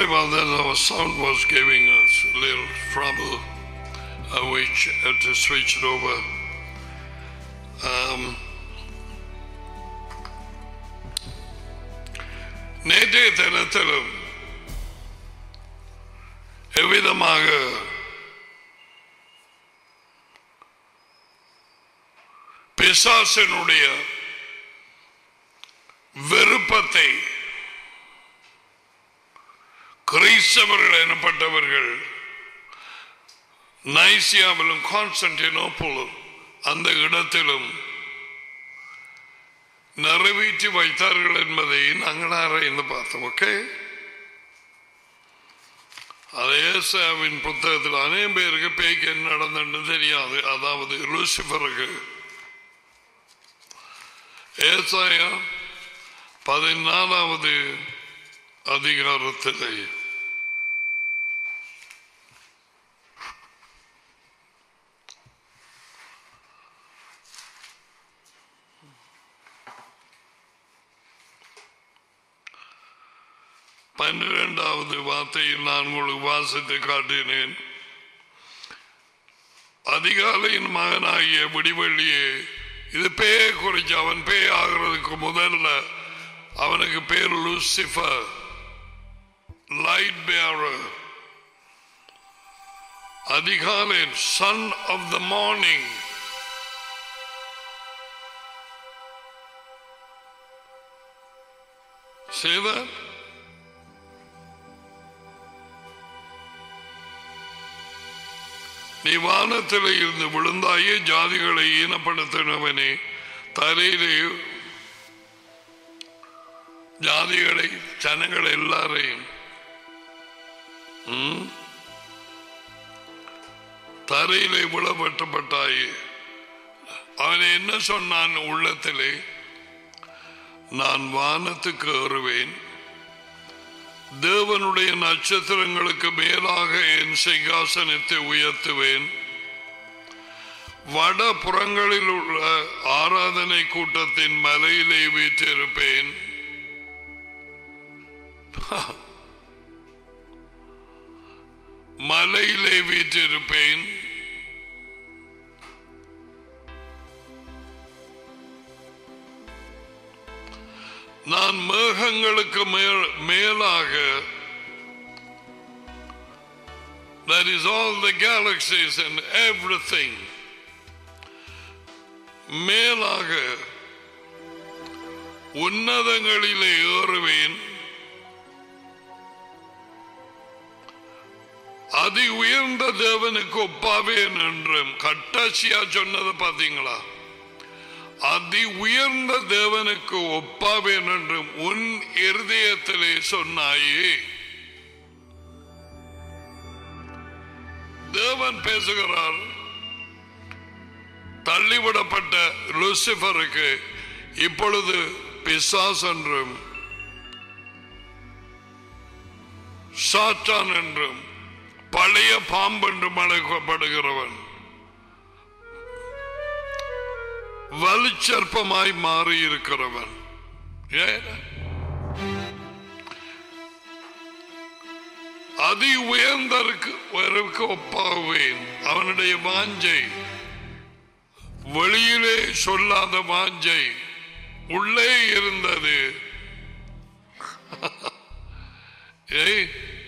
Sorry about that. Our sound was giving us a little trouble. Uh, we ch- had to switch it over. Um, நேற்றைய தினத்திலும் எவ்விதமாக பிசாசனுடைய விருப்பத்தை கிறிஸ்தவர்கள் எனப்பட்டவர்கள் நைசியாவிலும் கான்ஸ்டன்டினோப்புலும் அந்த இடத்திலும் நிறைவேற்றி வைத்தார்கள் என்பதை நாங்கள் ஆராய்ந்து பார்த்தோம் ஓகே அது ஏசாவின் புத்தகத்தில் அநேகம் பேருக்கு பேய்க்கு என்ன நடந்ததுன்னு தெரியாது அதாவது லூசிஃபருக்கு ஏசாயா பதினாலாவது அதிகாரத்திலே பன்னிரெண்டாவது வார்த்தையில் நான் உங்களுக்கு வாசித்து காட்டினேன் அதிகாலையின் மகனாகிய விடிவெள்ளியே இது பேய குறிச்சு அவன் பேய் ஆகிறதுக்கு முதல்ல அவனுக்கு பேர் லூசிஃபர் லைட் பேரர் அதிகாலை sun of the morning Say that? நீ வானத்தில் இருந்து விழுந்தாயே ஜாதிகளை ஈனப்படுத்தினவனே தரையிலே ஜாதிகளை ஜனங்கள் எல்லாரையும் ம்? தரையிலே விழப்பட்டப்பட்டாயே அவன் என்ன சொன்னான் உள்ளத்திலே நான் வானத்துக்கு ஏறுவேன் தேவனுடைய நட்சத்திரங்களுக்கு மேலாக என் சிங்காசனத்தை உயர்த்துவேன் வட புறங்களில் உள்ள ஆராதனை கூட்டத்தின் மலையிலே வீற்றிருப்பேன் மலையிலே வீற்றிருப்பேன் நான் மேகங்களுக்கு மேல் மேலாக that is all the galaxies and everything மேலாக உன்னதங்களிலே ஏறுவேன் அதி உயர்ந்த தேவனுக்கு ஒப்பாவேன் என்றும் கட்டாட்சியா சொன்னது பாத்தீங்களா அதி உயர்ந்த தேவனுக்கு ஒப்பாவேன் என்றும் உன் இருதயத்திலே சொன்னாயே தேவன் பேசுகிறார் தள்ளிவிடப்பட்ட லூசிபருக்கு இப்பொழுது பிசாஸ் என்றும் சாத்தான் என்றும் பழைய பாம்பென்றும் அழைக்கப்படுகிறவன் வலுச்சற்பமாய் மாறி இருக்கிறவன் ஏன் அதி உயர்ந்தருக்கு உயர்வுக்கு ஒப்பாவேன் அவனுடைய வாஞ்சை வெளியிலே சொல்லாத வாஞ்சை உள்ளே இருந்தது ஏய்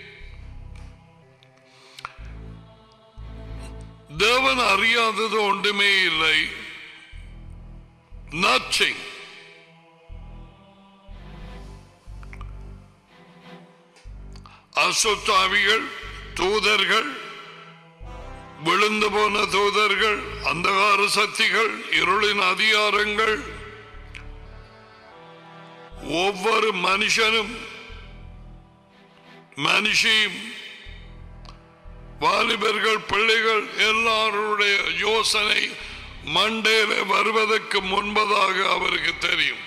தேவன் அறியாதது ஒன்றுமே இல்லை நத்திங் அசுத்தாவிகள் தூதர்கள் விழுந்து போன தூதர்கள் அந்தகார சக்திகள் இருளின் அதிகாரங்கள் ஒவ்வொரு மனுஷனும் மனுஷியும் வாலிபர்கள் பிள்ளைகள் எல்லாருடைய யோசனை மண்டேல வருவதற்கு முன்பதாக அவருக்கு தெரியும்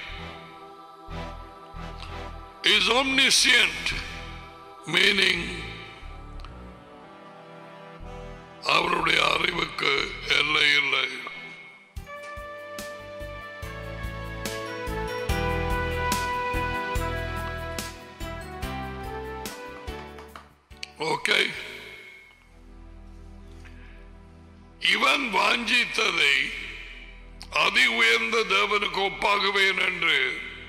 இஸ் omniscient மீனிங் அவருடைய அறிவுக்கு எல்லை இல்லை ஓகே இவன் வாஞ்சித்ததை அதி உயர்ந்த தேவனுக்கு ஒப்பாகுவேன் என்று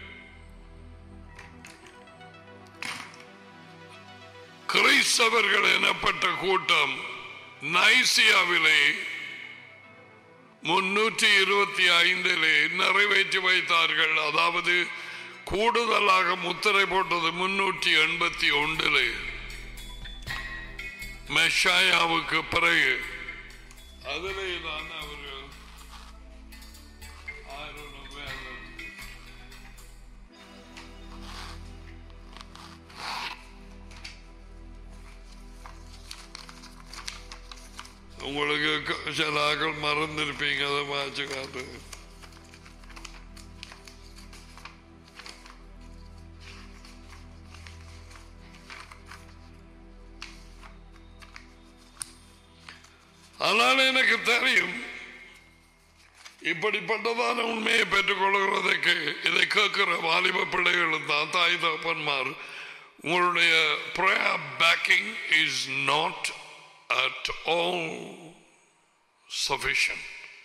கிறிஸ்தவர்கள் எனப்பட்ட கூட்டம் நைசியாவிலே முன்னூற்றி இருபத்தி ஐந்திலே நிறைவேற்றி வைத்தார்கள் அதாவது கூடுதலாக முத்திரை போட்டது முன்னூற்றி எண்பத்தி ஒன்றிலே மெஷாயாவுக்கு பிறகு அதிலே தான் அவர்கள் I don't know where that is. உங்களுக்கு க- சில ஆக்கள் மறந்திருப்பீங்க அதை வாச்சு காட்டு ஆனால் எனக்கு தெரியும் இப்படிப்பட்டதான உண்மையை பெற்றுக்கொள்கிறதுக்கு இதை கேட்கிற வாலிப பிள்ளைகளும் தான் தாய் தகப்பன்மார் உங்களுடைய prayer backing is not at all sufficient.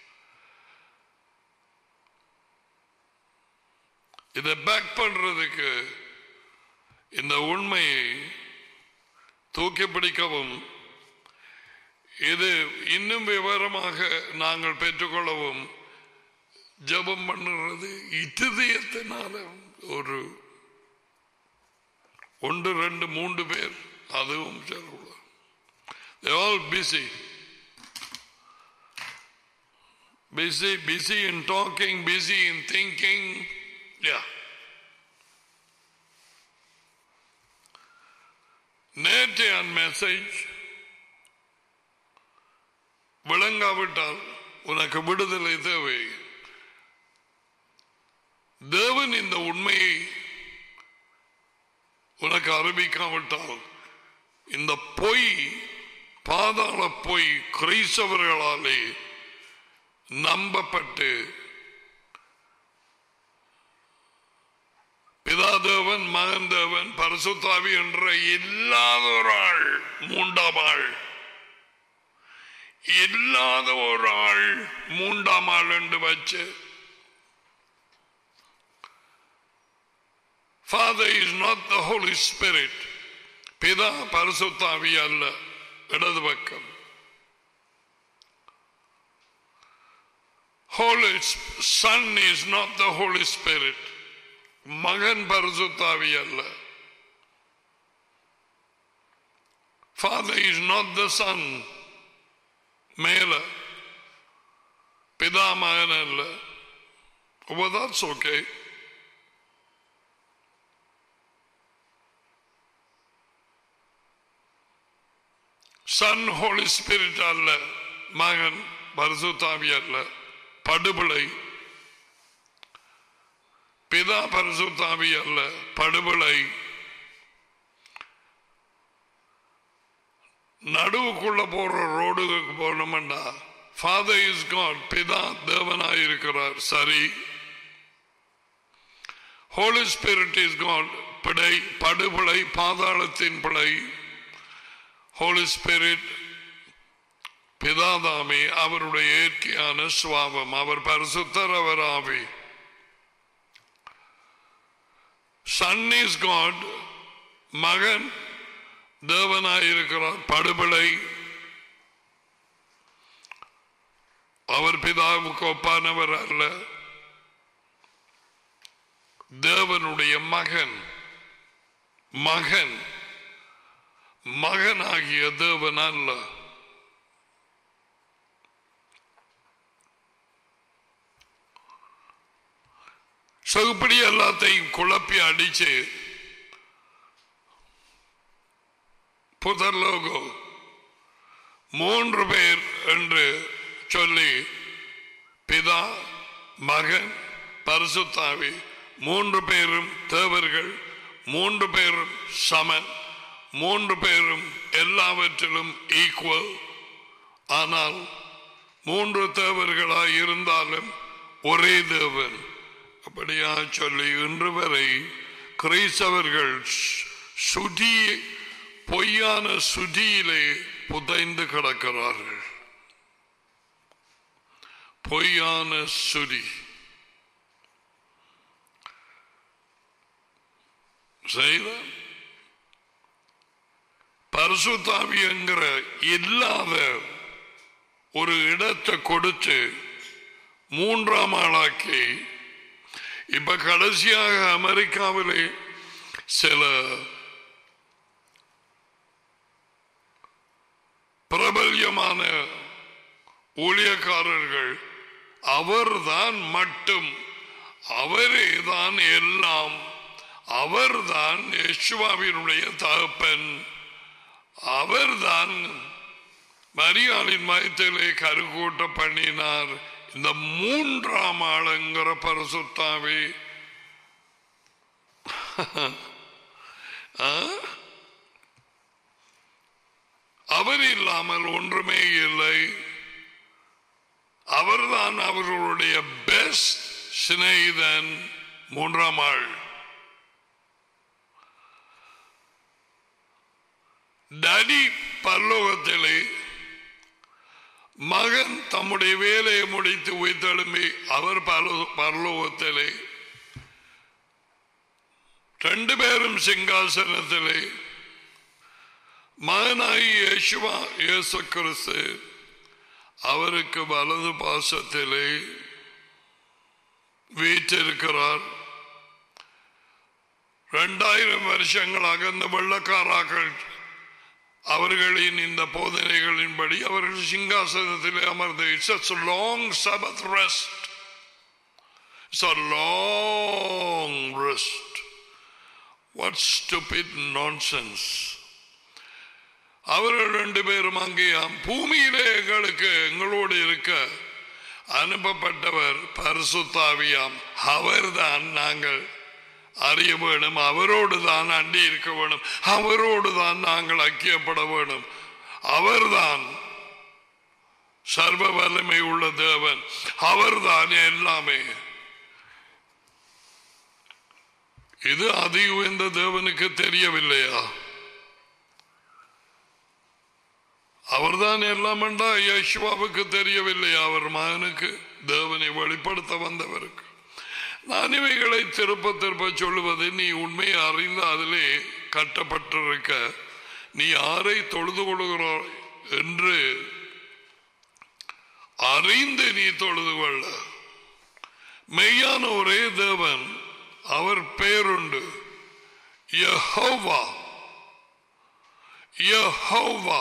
இதை பேக் பண்றதுக்கு இந்த உண்மையை தூக்கி பிடிக்கவும் இது இன்னும் விவரமாக நாங்கள் பெற்றுக்கொள்ளவும் ஜெபம் பண்ணுறது இருதயத்தினால ஒரு ஒன்று ரெண்டு மூன்று பேர் அதுவும் சொல்லக்கூடாது They're all busy. Busy, busy in talking, busy in thinking. Yeah. நேற்றைய மெசேஜ் விளங்காவிட்டால் உனக்கு விடுதலை தேவை தேவன் இந்த உண்மையை உனக்கு அறிவிக்காவிட்டால் இந்த பொய் பாதாள பொய் கிறிஸ்தவர்களாலே நம்பப்பட்டு பிதாதேவன் மகன் தேவன் பரிசுத்தாவி என்ற இல்லாத ஒரு ஆள் மூன்றாம் ஆள் இல்லாத ஒரு ஆள் மூன்றாம் ஆள் என்று வச்சு Father is not the Holy Spirit. பிதா பரிசுத்தாவி அல்ல இடது பக்கம் Holy Son is not the Holy Spirit. மகன் பரிசுத்தாவி அல்ல Father is not the Son. மேல பிதா மகன் அல்ல Well, that's okay. Son Holy Spirit அல்ல மகன் பரிசுத்தாவி அல்ல படுபிளை பிதா பரிசுத்தாவி அல்ல படுபிளை நடுவுக்குள்ள போற ரோடுக்கு போனோம்டா ஃபாதர் இஸ் காட் பிதா தேவனாய் இருக்கிறார் சரி ஹோலி ஸ்பிரிட் இஸ் காட் பிழை படுபிளை பாதாளத்தின் பிழை ஹோலி ஸ்பிரிட் பிதாதாமே அவருடைய இயற்கையான சுவாபம் அவர் பரிசுத்தர் அவர் ஆவி சன் இஸ் காட் மகன் தேவனாயிருக்கிறார் படுபிளை அவர் பிதாவுக்கு ஒப்பானவர் அல்ல தேவனுடைய மகன் மகன் மகனாகிய தேவன் அல்ல சொகுப்படி எல்லாத்தையும் குழப்பி அடிச்சு புதர் லோகோ மூன்று பேர் என்று சொல்லி பிதா மகன் பரிசுத்தாவி மூன்று பேரும் தேவர்கள் மூன்று பேரும் சமன் மூன்று பேரும் எல்லாவற்றிலும் ஈக்குவல் ஆனால் மூன்று தேவர்களாய் இருந்தாலும் ஒரே தேவன் அப்படியா சொல்லி இன்று வரை கிறிஸ்தவர்கள் சுதி பொய்யான சுதியிலே புதைந்து கிடக்கிறார்கள் பொய்யான சுதி செய்த பரிசுத்தாவி என்கிற இல்லாத ஒரு இடத்தை கொடுத்து மூன்றாம் ஆளாக்கி இப்ப கடைசியாக அமெரிக்காவிலே சில பிரபல்யமான ஊழியக்காரர்கள் அவர்தான் மட்டும் அவரே தான் எல்லாம் அவர்தான் யேசுவாவினுடைய தகப்பன் அவர்தான் மரியாளின் மயத்திலே கருக்கூட்ட பண்ணினார் இந்த மூன்றாம் ஆளுங்கிற பரிசுத்தாவே ஆ? அவர் இல்லாமல் ஒன்றுமே இல்லை அவர்தான் அவர்களுடைய பெஸ்ட் சிநேகிதன் மூன்றாம் ஆள் டடி பரலோகத்திலே மகன் தம்முடைய வேலையை முடித்து உயிர்த்தெழும்பி அவர் பரலோ- பரலோகத்திலே ரெண்டு பேரும் சிங்காசனத்திலே மகனாகி இயேசுவா இயேசு கிறிஸ்து அவருக்கு வலது பாசத்திலே வீற்றிருக்கிறார் இரண்டாயிரம் வருஷங்களாக இந்த வெள்ளக்காராக்கள் அவர்களின் இந்த போதனைகளின்படி அவர்கள் சிங்காசனத்திலே அமர்ந்து it's a long Sabbath rest it's a long rest what stupid nonsense அவர்கள் ரெண்டு பேரும் அங்கேயாம் பூமியிலே எங்களுக்கு எங்களோடு இருக்க அனுப்பப்பட்டவர் பரிசுத்தாவியாம் அவர்தான் நாங்கள் அறிய வேணும் அவரோடு தான் அண்டி இருக்க வேணும் அவரோடு தான் நாங்கள் ஐக்கியப்பட வேணும் அவர்தான் சர்வ வல்லமை உள்ள தேவன் அவர்தான் எல்லாமே இது அதி உயர்ந்த தேவனுக்கு தெரியவில்லையா அவர்தான் எல்லாம் என்றா யேசுவாவுக்கு தெரியவில்லை அவர் மகனுக்கு தேவனை வெளிப்படுத்த வந்தவருக்கு நான் இவைகளை திருப்ப திருப்ப சொல்லுவது நீ உண்மையை அறிந்து அதிலே கட்டப்பட்டிருக்க நீ யாரை தொழுது கொள்கிறாய் என்று அறிந்து நீ தொழுது கொள்ள மெய்யான ஒரே தேவன் அவர் பேருண்டு யெகோவா யெகோவா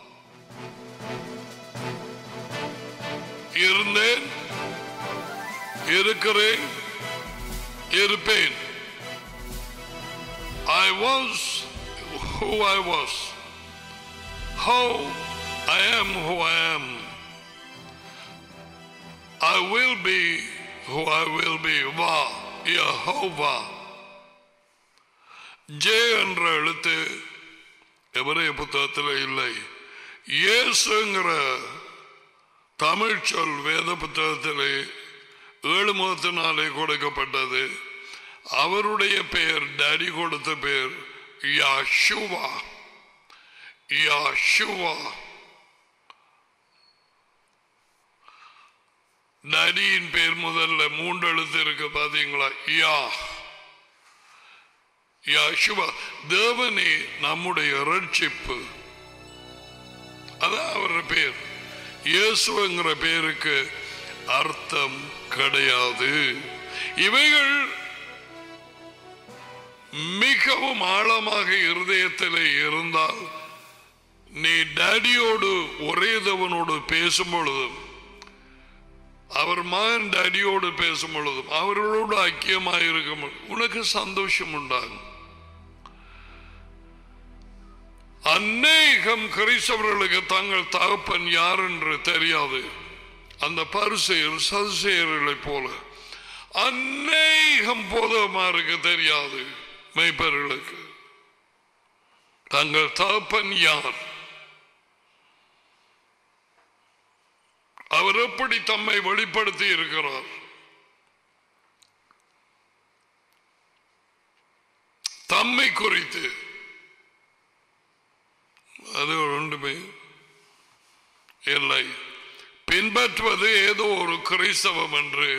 இருந்தேன் இருக்கிறேன் இருப்பேன் I was who I was. How I am who I am. I will be who I will be. வா யெகோவா ஜே என்ற எழுத்து எவரைய புத்தகத்தில் இல்லை இயேசுங்கிற தமிழ் சொல் வேத புத்தகத்திலே ஏழு முகத்தினாலே கொடுக்கப்பட்டது அவருடைய பெயர் டாடி கொடுத்த பெயர் யாஷுவா யாஷுவா டாடியின் பேர் முதல்ல மூன்று எழுத்து இருக்கு பாத்தீங்களா யா யாஷுவா தேவனே நம்முடைய ரட்சிப்பு அதான் அவருடைய பேர் இயேசுங்கிற பேருக்கு அர்த்தம் கிடையாது இவைகள் மிகவும் ஆழமாக இருதயத்தில் இருந்தால் நீ டாடியோடு ஒரே தேவனோடு பேசும் பொழுதும் அவர் மகன் டாடியோடு பேசும் பொழுதும் அவர்களோடு ஐக்கியமாக இருக்கும் பொழுதும் உனக்கு சந்தோஷம் உண்டாகும் அநேகம் கிறிஸ்தவர்களுக்கு தங்கள் தகப்பன் யார் என்று தெரியாது அந்த பரிசெயர் சதுசெயர்களை போல அநேகம் போதமாருக்கு தெரியாது மெய்ப்பர்களுக்கு தங்கள் தகப்பன் யார் அவர் எப்படி தம்மை வெளிப்படுத்தி இருக்கிறார் தம்மை குறித்து ஒன்றுமே இல்லை பின்பற்றுவது ஏதோ ஒரு கிறிஸ்தவம் என்று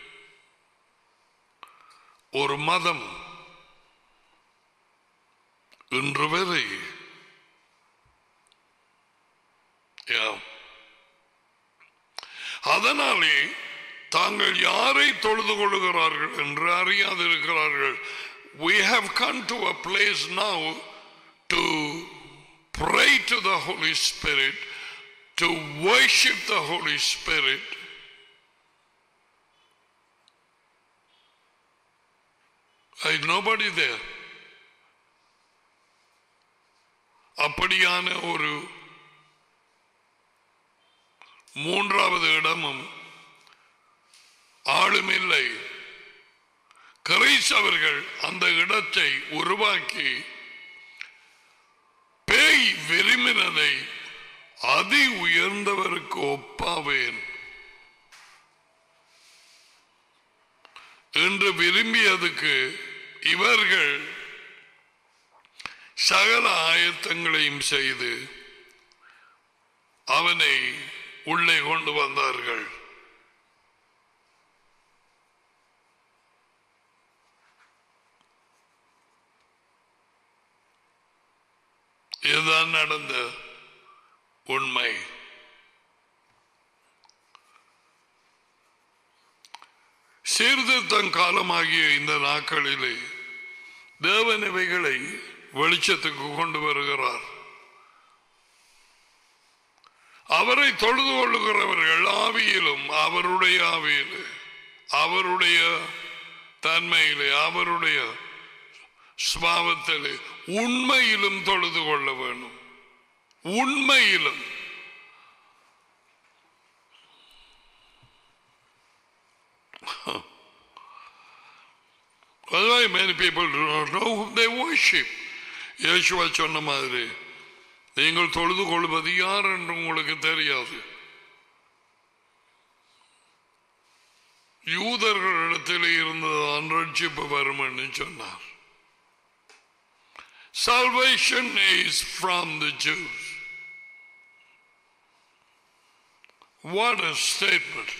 ஒரு மதம் இன்று வரை Yeah. அதனாலே தாங்கள் யாரை தொழுது கொள்ளுகிறார்கள் என்று அறியாதிருக்கிறார்கள் we have come to a place now to pray to the holy spirit to worship the holy spirit There is nobody there அப்படியான ஒரு மூன்றாவது இடமும் ஆளுமில்லை கிரைஸ்தவர்கள் அந்த இடத்தை உருவாக்கி பேய் விரும்பினதை அதி உயர்ந்தவருக்கு ஒப்பாவேன் என்று விரும்பியதுக்கு இவர்கள் சகல ஆயத்தங்களையும் செய்து அவனை உள்ளே கொண்டு வந்தார்கள் இதுதான் நடந்த உண்மை சீர்திருத்தம் காலமாகிய இந்த நாட்களிலே தேவன் இவைகளை வெளிச்சத்துக்கு கொண்டு வருகிறார் அவரை தொழுது கொள்ளுகிறவர்கள் ஆவியிலும் அவருடைய ஆவியிலே அவருடைய தன்மையிலே அவருடைய ஸ்வாவத்திலே உண்மையிலும் தொழுது கொள்ள வேண்டும் உண்மையிலும் That's why many people do not know whom they worship. இயேசுவா சொன்ன மாதிரி நீங்கள் தொழுது கொள்வது யார் என்று உங்களுக்கு தெரியாது யூதர்களிடத்தில் இருந்ததான் ரட்சிப்பு வரும் என்று சொன்னார் Salvation is from the Jews. What a statement.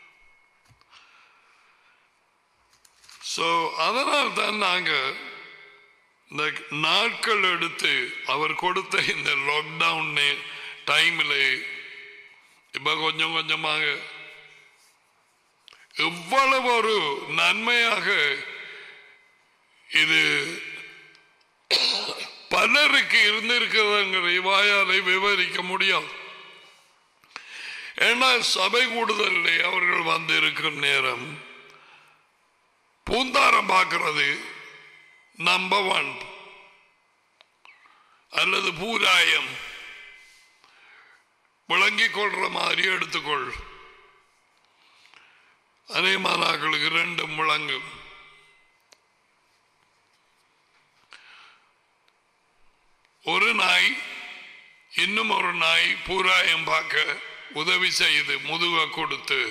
So, அதனால் தான் நாங்கள் இந்த நாட்கள் எடுத்து அவர் கொடுத்த இந்த லாக்டவுன் டைமில் இப்ப கொஞ்சம் கொஞ்சமாக எவ்வளவு ஒரு நன்மையாக இது பலருக்கு இருந்திருக்கிறதுங்கிற வாயாலை விவரிக்க முடியாது ஏன்னா சபை கூடுதலில் அவர்கள் வந்து இருக்கும் நேரம் பூந்தாரம் பார்க்கிறது நம்பர் ஒன் அல்லது பூராயம் விளங்கிக் கொள்ற மாதிரி எடுத்துக்கொள் அநேமானாக்களுக்கு ரெண்டும் விளங்கும் ஒரு நாய் இன்னும் ஒரு நாய் பூராயம் பார்க்க உதவி செய்து முதுக கொடுத்து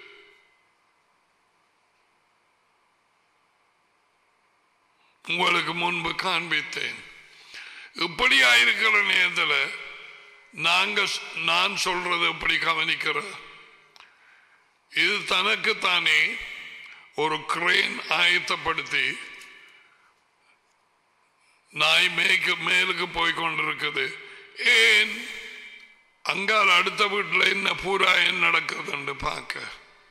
உங்களுக்கு முன்பு காண்பித்தேன் இப்படியா இருக்கிற நேரத்தில் நாங்க நான் சொல்றது எப்படி கவனிக்கிற இது தனக்குத்தானே ஒரு கிரேன் ஆயத்தப்படுத்தி நாய் மேய்க்கு மேலுக்கு போய் கொண்டிருக்குது ஏன் அங்கால அடுத்த வீட்டில் என்ன பூரா என்ன நடக்குதுன்னு பார்க்க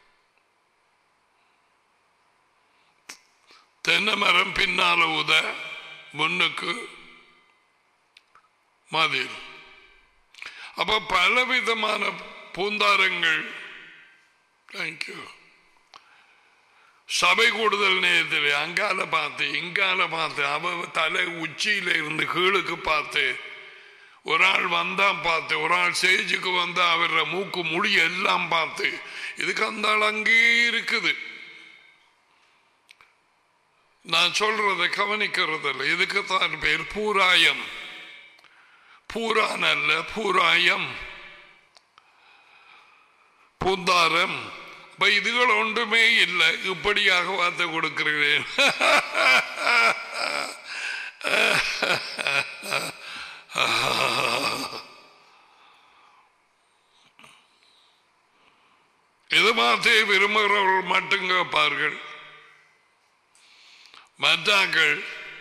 தென்னை மரம் பின்னால உத முன்னுக்கு மதில் அப்ப பலவிதமான பூந்தாரங்கள் தேங்க்யூ சபை கூடுதல் நேரத்தில் அங்கால பார்த்து இங்கால பார்த்து அவ தலை உச்சியில இருந்து கீழுக்கு பார்த்து ஒரு ஆள் வந்தா பார்த்து ஒரு ஆள் சேஜுக்கு வந்தா அவர மூக்கு முடி எல்லாம் பார்த்து இதுக்கு அந்த ஆள் அங்கேயே இருக்குது நான் சொல்றதை கவனிக்கிறதில்ல இதுக்கு தான் பேர் பூராயம் பூரான் அல்ல பூராயம் பூந்தாரம் இப்ப இதுகள் ஒன்றுமே இல்லை இப்படியாக வார்த்தை கொடுக்கிறேன் வார்த்தையை விரும்புகிறவர்கள் மட்டும் கேட்பார்கள் மற்றாக்கள்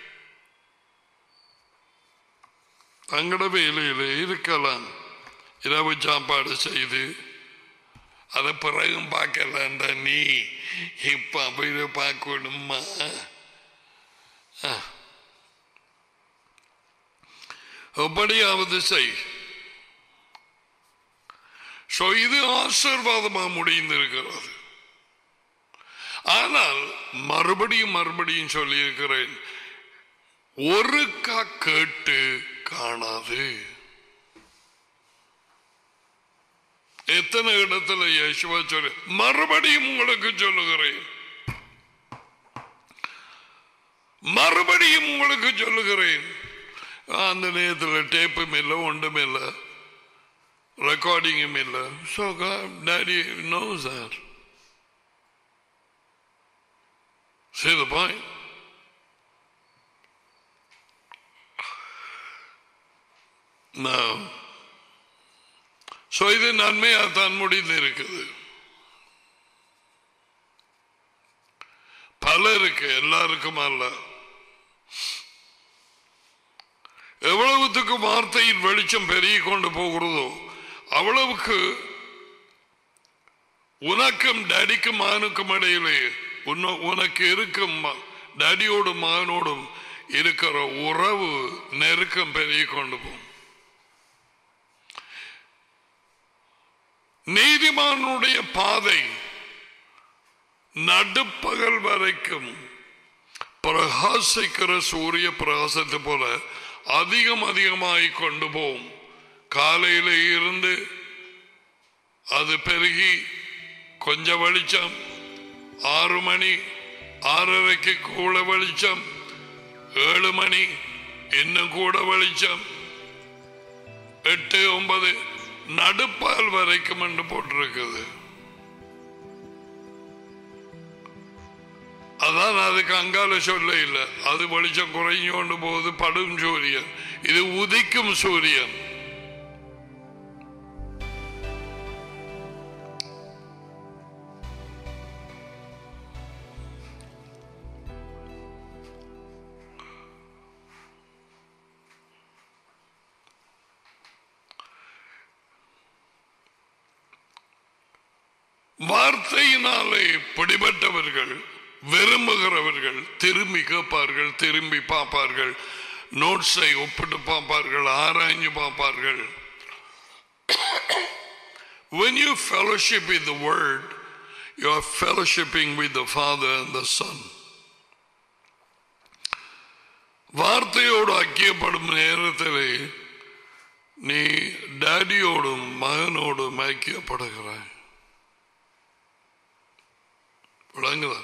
தங்கட வேலையில் இருக்கலாம் இரவு சாப்பாடு செய்து அதை பிறகும் பார்க்கலான்டா நீ இப்ப அப்படி பார்க்கணுமா எப்படியாவது செய் So, இது ஆசீர்வாதமாக முடிந்திருக்கிறது ஆனால் மறுபடியும் மறுபடியும் சொல்லியிருக்கிறேன் ஒருக்கா கேட்டு காணாது எத்தனை இடத்துல யேசுவா சொல்லு மறுபடியும் உங்களுக்கு சொல்லுகிறேன் மறுபடியும் உங்களுக்கு சொல்லுகிறேன் அந்த நேரத்தில் டேப்பும் இல்லை ஒன்றும் இல்லை ரெக்கார்டிங்கும் இல்லை so daddy no sir See the point? No. So இது நன்மையாக தான் முடிந்து இருக்குது பலருக்கு எல்லாருக்கும் அல்ல எவ்வளவுத்துக்கு வார்த்தையின் வெளிச்சம் பெருகி கொண்டு போகிறதோ அவ்வளவுக்கு உனக்கும் டேடிக்கும் மகனுக்கும் இடையிலே உன்ன- உனக்கு இருக்கும் ம- டேடியோடும் மகனோடும் இருக்கிற உறவு நெருக்கம் பெருகி கொண்டு போகும் நீதிமானுடைய பாதை நடுப்பகல் வரைக்கும் பிரகாசிக்கிற சூரிய பிரகாசத்தை போல அதிகம் அதிகமாய் கொண்டு போகும் காலையில இருந்து அது பெருகி கொஞ்சம் வெளிச்சம் ஆறு மணி ஆறரைக்கு கூட வெளிச்சம் ஏழு மணி இன்னும் கூட வெளிச்சம் எட்டு ஒன்பது நடுப்பால் வரைக்கும் என்று போட்டிருக்குது அதான் அதுக்கு அங்கால சொல்ல இல்லை அது வெளிச்சம் குறைஞ்சு கொண்டு போகுது படும் சூரியன் இது உதிக்கும் சூரியன் வார்த்தையினாலே பிடிபட்டவர்கள் விரும்புகிறவர்கள் திரும்பி கேட்பார்கள் திரும்பி பார்ப்பார்கள் நோட்ஸை ஒப்பிட்டு பார்ப்பார்கள் ஆராய்ஞ்சு பார்ப்பார்கள் when you fellowship with the word you are fellowshipping with the father and the son வார்த்தையோடு ஐக்கியப்படும் நேரத்திலே நீ டேடியோடும் மகனோடும் ஐக்கியப்படுகிறாய் விளங்குதா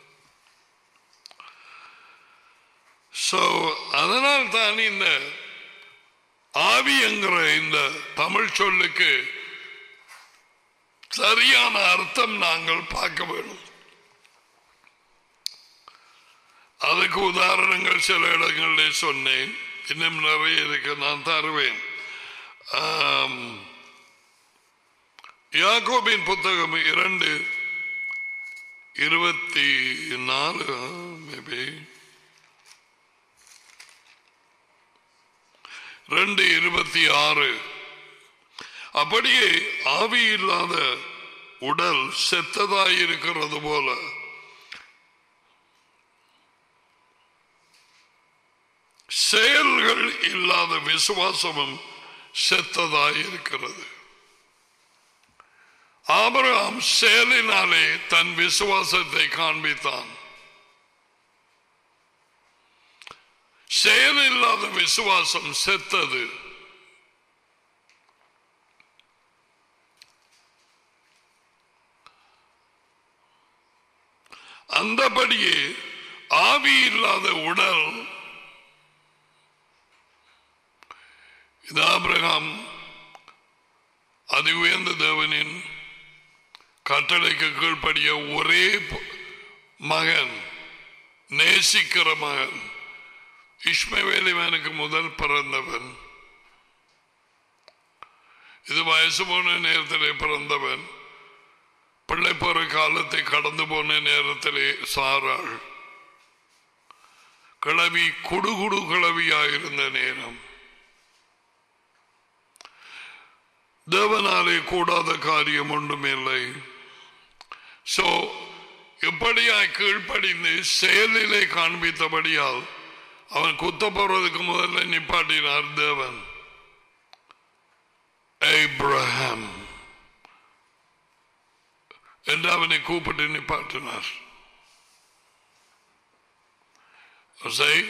ஸோ அதனால் தான் இந்த ஆவி என்கிற இந்த தமிழ் சொல்லுக்கு சரியான அர்த்தம் நாங்கள் பார்க்க வேணும் அதுக்கு உதாரணங்கள் சில இடங்களிலே சொன்னேன் இன்னும் நிறைய இருக்கு நான் தருவேன் ஆம், யாக்கோபின் புத்தகம் இரண்டு இருபத்தி நாலு மேபி ரெண்டு இருபத்தி ஆறு அப்படியே ஆவி இல்லாத உடல் செத்ததாயிருக்கிறது போல செயல்கள் இல்லாத விசுவாசமும் செத்ததாயிருக்கிறது ஆபிரகாம் செயலினாலே தன் விசுவாசத்தை காண்பித்தான் செயல் இல்லாத விசுவாசம் செத்தது அந்தபடியே ஆவி இல்லாத உடல் இது ஆபிரகாம் அதி உயர்ந்த தேவனின் கட்டளைக்கு கீழ்ப்படிய ஒரே ப- மகன் நேசிக்கிற மகன் இஸ்மவேலிவனுக்கு முதல் பிறந்தவன் இது வயசு போன நேரத்தில் பிறந்தவன் பிள்ளை போற காலத்தை கடந்து போன நேரத்திலே சாராள் கிளவி குடுகுடு கிளவியாயிருந்த நேரம் தேவனாலே கூடாத காரியம் ஒன்றுமில்லை சோ இப்படியாய் கீழ்ப்படிந்து செயலிலே காண்பித்தபடியால் அவன் குத்த போறதுக்கு முதல்ல நிப்பாட்டினார் தேவன் ஏப்ரஹாம் என்று அவனை கூப்பிட்டு நிப்பாட்டினார் சரி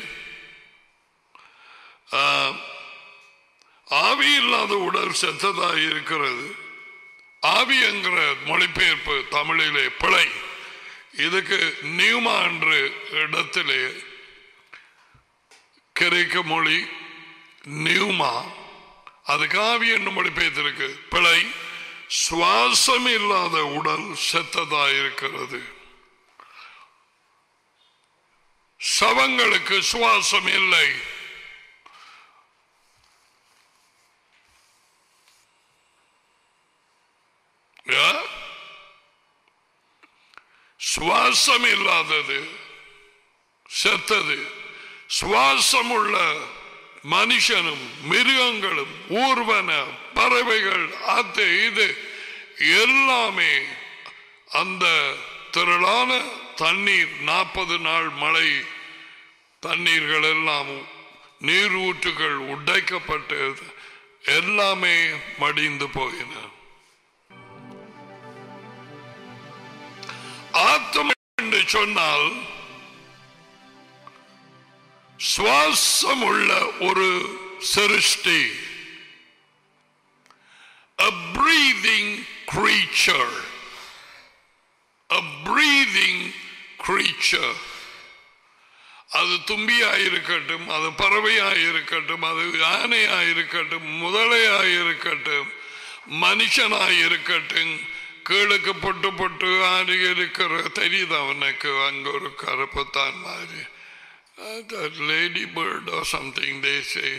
ஆஹ், ஆவி இல்லாத உடல் செத்ததாக இருக்கிறது ஆவி என்கிற மொழிபெயர்ப்பு தமிழிலே பிழை இதுக்கு நியூமா என்ற இடத்திலே கிரேக்க மொழி நியூமா அதுக்கு ஆவி என்று மொழிபெயர்த்திருக்கு பிழை சுவாசம் இல்லாத உடல் செத்ததாக இருக்கிறது சவங்களுக்கு சுவாசம் இல்லை Yeah? சுவாசம் இல்லாதது செத்தது சுவாசம் உள்ள மனுஷனும் மிருகங்களும் ஊர்வன பறவைகள் அது இது எல்லாமே அந்த திரளான தண்ணீர் நாற்பது நாள் மழை தண்ணீர்கள் எல்லாம் நீர் ஊற்றுகள் உடைக்கப்பட்டு எல்லாமே மடிந்து போயின ஆத்ம என்று சொன்னால் சுவாசம் உள்ள ஒரு சிருஷ்டி a breathing creature a breathing creature அது தும்பியாயிருக்கட்டும் அது பறவையாயிருக்கட்டும் அது யானையாயிருக்கட்டும் முதலையாயிருக்கட்டும் மனுஷனாயிருக்கட்டும் கீழுக்கு பொட்டு பொட்டு ஆறு இருக்கிற தெரியுது அவனுக்கு அங்க ஒரு கருப்புத்தான் மாதிரி lady bird or something they say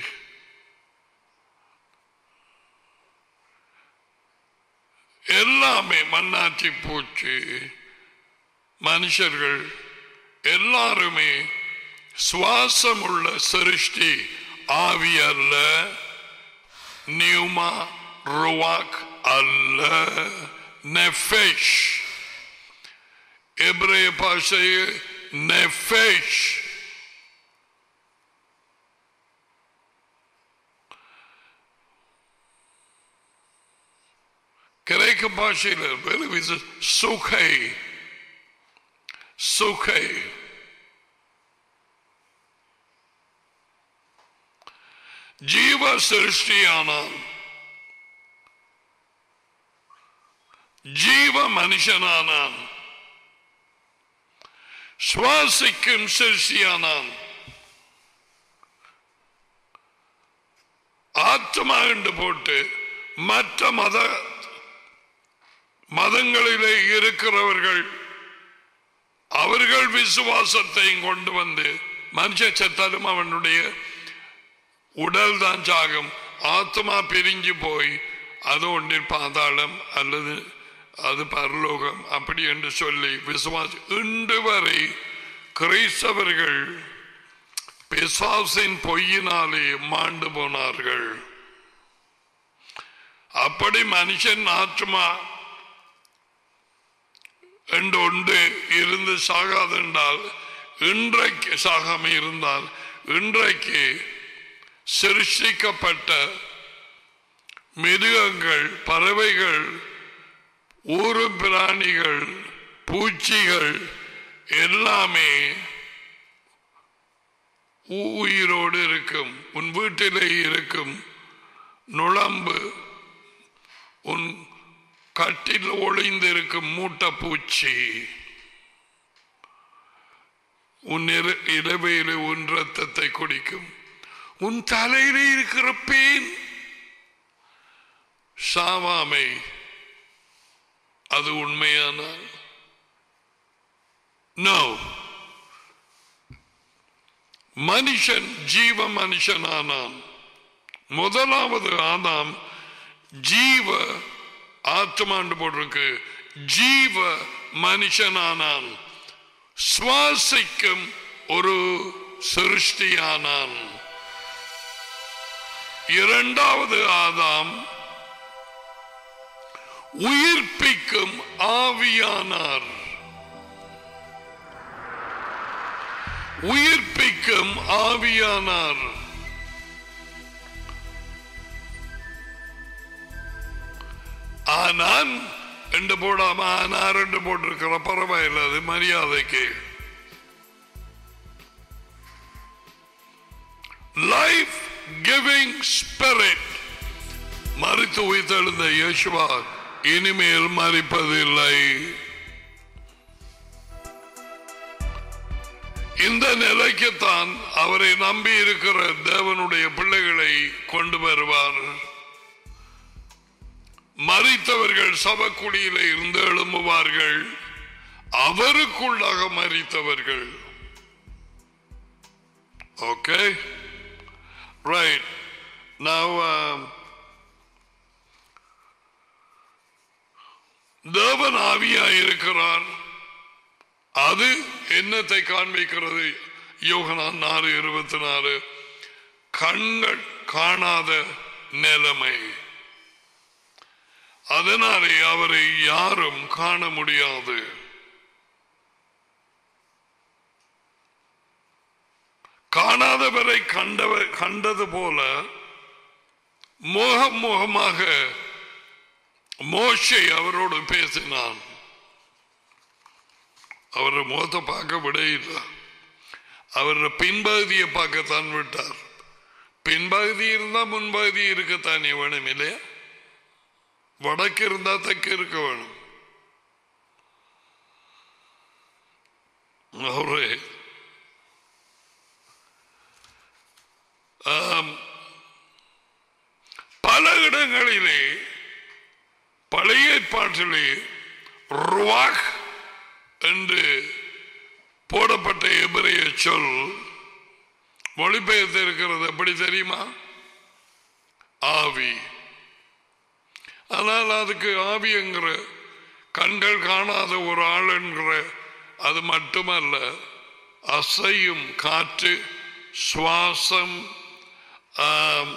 எல்லாமே மண்ணாச்சி பூச்சி மனுஷர்கள் எல்லாருமே சுவாசம் உள்ள சிருஷ்டி ஆவி அல்ல நியூமா ருவாக் அல்ல நெஃபெஷ் எபிரேய பாஷையில் நெஃபெஷ் கிரேக்க பாஷையில் வெறும் சுகை சுகை ஜீவ சிருஷ்டியானான் ஜீவ மனுஷனானான் சுவாசிக்கும் சிருஷ்டியானான் ஆத்மா என்று போட்டு மற்ற மத மதங்களிலே இருக்கிறவர்கள் அவர்கள் விசுவாசத்தையும் கொண்டு வந்து மனுஷ செத்தாலும் அவனுடைய உடல் தான் சாகும் ஆத்மா பிரிஞ்சு போய் அது ஒன்றில் பாதாளம் அல்லது அது பரலோகம் அப்படி என்று சொல்லி விசுவாசம் இன்று வரை கிறிஸ்தவர்கள் பிசாசின் பொய்யினாலே மாண்டு போனார்கள் அப்படி மனுஷன் ஆத்மா என்று ஒன்று இருந்து சாகாதென்றால் இன்றைக்கு சாகாம இருந்தால் இன்றைக்கு சிருஷ்டிக்கப்பட்ட மிருகங்கள் பறவைகள் ஊரு பிராணிகள் பூச்சிகள் எல்லாமே உயிரோடு இருக்கும் உன் வீட்டிலே இருக்கும் நுழம்பு உன் கட்டில் ஒளிந்திருக்கும் மூட்டை பூச்சி உன் இர- இரவையிலே உன் ரத்தத்தை குடிக்கும் உன் தலையிலே இருக்கிற பேன் சாவாமை அது உண்மையானால் நோ மனுஷன் ஜீவ மனுஷனானான் முதலாவது ஆதாம் ஜீவ ஆத்மாண்டு போட்டிருக்கு ஜீவ மனுஷனானான் சுவாசிக்கும் ஒரு சிருஷ்டியானான் இரண்டாவது ஆதாம் உயிர்ப்பிக்கும் ஆவியானார் உயிர்ப்பிக்கும் ஆவியானார் ஆனான் என்று போடாம ஆனார் என்று போட்டிருக்கிற பரவாயில்லை அது மரியாதைக்கு லைஃப் கிவிங் ஸ்பிரிட் மறித்து உயிர்த்தெழுந்த இயேசுவா இனிமேல் மறிப்பதில்லை இந்த நிலைக்குத்தான் அவரை நம்பி இருக்கிற தேவனுடைய பிள்ளைகளை கொண்டு வருவார் மறித்தவர்கள் சபக்குடியில இருந்து எழும்புவார்கள் அவருக்குள்ளாக மறித்தவர்கள் ஓகே ரைட் நான் தேவன் ஆவியாயிருக்கிறார் அது என்னத்தை காண்பிக்கிறது யோகனான் நாலு இருபத்தி நாலு கண்கள் காணாத நிலைமை அதனாலே அவரை யாரும் காண முடியாது காணாதவரை கண்டவர் கண்டது போல முகம் முகமாக மோஷை அவரோடு பேசினான் அவரை முகத்தை பார்க்க விட இல்லை அவரோட பின்பகுதியை பார்க்கத்தான் விட்டார் பின்பகுதி இருந்தா முன்பகுதி இருக்கத்தானே வேணும் இல்லையா வடக்கு இருந்தா தெற்கு இருக்க வேணும் அவரே ஆம், பல இடங்களிலே பழைய ஏற்பாட்டிலே ருவாக் என்று போடப்பட்ட எபிரைய சொல் மொழிபெயர்த்து இருக்கிறது எப்படி தெரியுமா ஆவி ஆனால் அதுக்கு ஆவி என்கிற கண்கள் காணாத ஒரு ஆள் என்கிற அது மட்டுமல்ல அசையும் காற்று சுவாசம் ஆம்,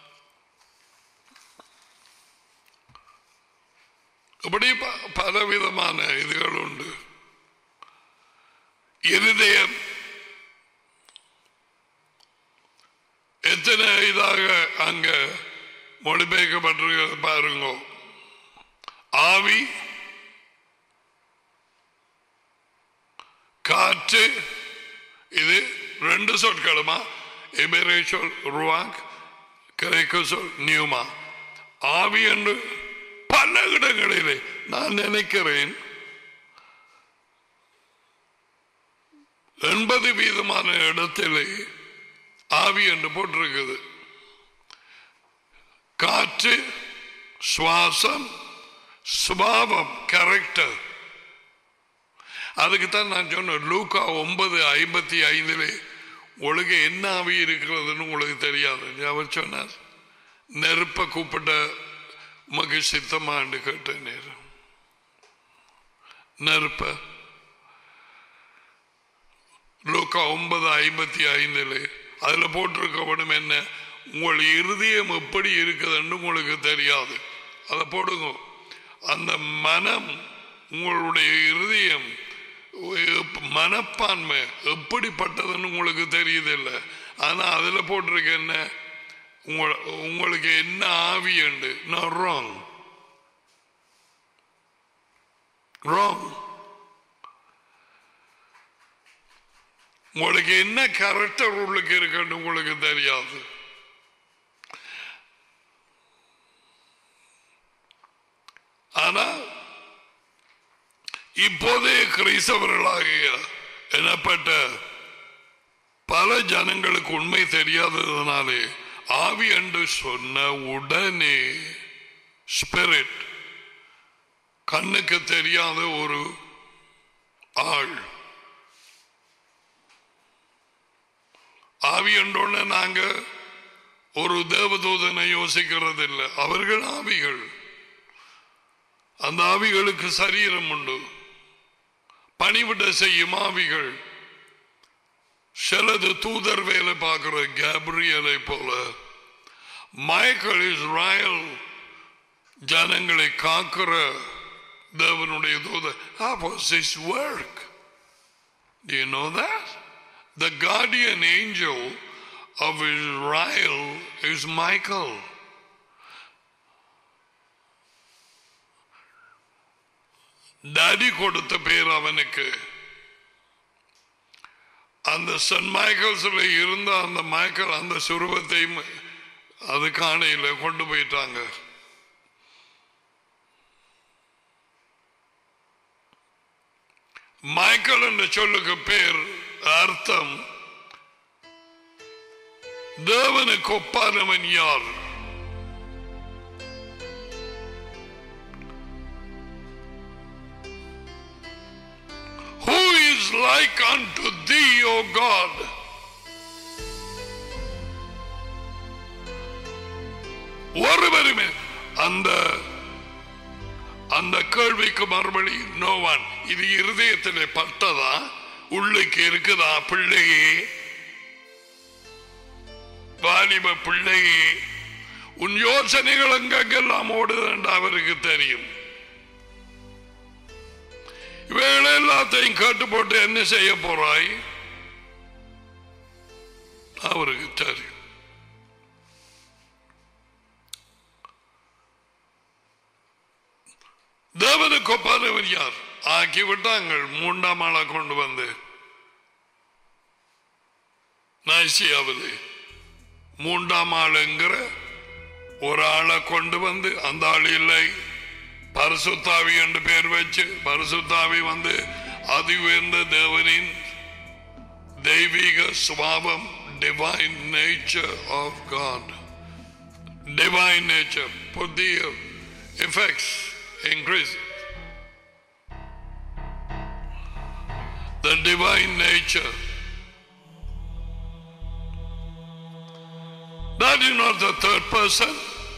இப்படி ப- பலவிதமான இதுகள் உண்டு இருதயம் எத்தனை இதாக அங்க மொழிபெயர்க்கப்பட்டிருக்கிறது பாருங்க ஆவி காற்று இது ரெண்டு சொற்களுமா எபிரே சொல் ருவாக் கிரேக்க சொல் நியூமா ஆவி என்று பல இடங்களிலே நான் நினைக்கிறேன் எண்பது வீதமான இடத்திலே ஆவி என்று போட்டிருக்குது காற்று சுவாசம் சுபாவம் கரெக்டர் அதுக்கு தான் நான் சொன்னேன் லூக்கா ஒன்பது ஐம்பத்தி ஐந்திலே உங்களுக்கு என்ன ஆவி இருக்கிறதுன்னு உங்களுக்கு தெரியாது அவர் சொன்னார் நெருப்ப கூப்பிட்ட உமக்கு சித்தமாண்டு கேட்ட நேரம் நெருப்ப லூக்கா ஒன்பது ஐம்பத்தி ஐந்திலே அதுல போட்டிருக்கவனும் என்ன உங்கள் இருதயம் எப்படி இருக்குதுன்னு உங்களுக்கு தெரியாது அதை போடுங்க அந்த மனம் உங்களுடைய இருதயம் எப்- மனப்பான்மை எப்படிப்பட்டதுன்னு உங்களுக்கு தெரியுது இல்லை ஆனா அதுல போட்டிருக்க என்ன உங்க- உங்களுக்கு என்ன ஆவி உண்டு நான் ராங் ராங் உங்களுக்கு என்ன கேரக்டர் உள்ளுக்கு இருக்குன்னு உங்களுக்கு தெரியாது ஆனா இப்போதைய கிறிஸ்தவர்களாகிய எனப்பட்ட பல ஜனங்களுக்கு உண்மை தெரியாததுனாலே ஆவி என்று சொன்ன உடனே ஸ்பிரிட் கண்ணுக்கு தெரியாத ஒரு ஆள் ஆவி என்றோன்னு நாங்க ஒரு தேவதூதனை யோசிக்கிறது இல்லை அவர்கள் ஆவிகள் அந்த ஆவிகளுக்கு சரீரம் உண்டு பணிவிட செய்யும் ஆவிகள் சிலது தூதர் வேலை பார்க்கிற கேப்ரியலை போல மைக்கேல் இஸ்ராயல் ஜனங்களை காக்கிற தேவனுடைய தூதர் That was his work. Do you know that? The guardian angel of Israel is Michael. Daddy கொடுத்த பேர் அவனுக்கு அந்த சென்ட் மைக்கேல்ஸ்ல இருந்த அந்த மைக்கேல் அந்த சுருவத்தையும் அது காணையில கொண்டு போயிட்டாங்க மைக்கேல் என்ற சொல்லுக்கு பேர் அர்த்தம் தேவனுக்கு ஒப்பானவன் யார் Who is like unto thee, O God? ஒருவருமே அந்த அந்த கேள்விக்கு மறுபடி நோவான் இது இருதயத்திலே பட்டதா உள்ளுக்கு இருக்குதா பிள்ளையே வாலிப பிள்ளையே உன் யோசனைகள் எங்கெல்லாம் ஓடுதுன்னு அவருக்கு தெரியும் இவைகள் எல்லாத்தையும் கேட்டு போட்டு என்ன செய்ய போறாய் அவருக்கு தெரியும் தேவனுக்கு ஒப்பானவர் யார் ஆக்கி விட்டாங்கள் மூன்றாம் ஆளை கொண்டு வந்து நாசியாவில் மூன்றாம் ஆளுங்கிற ஒரு ஆளை கொண்டு வந்து அந்த ஆள் இல்லை பரிசுத்தாவி என்று பேர் வச்சு பரிசுத்தாவி வந்து அதி உயர்ந்த தேவனின் தெய்வீக சுபாவம் divine nature of God divine nature புதிய effects increase the divine nature. That is not the third person.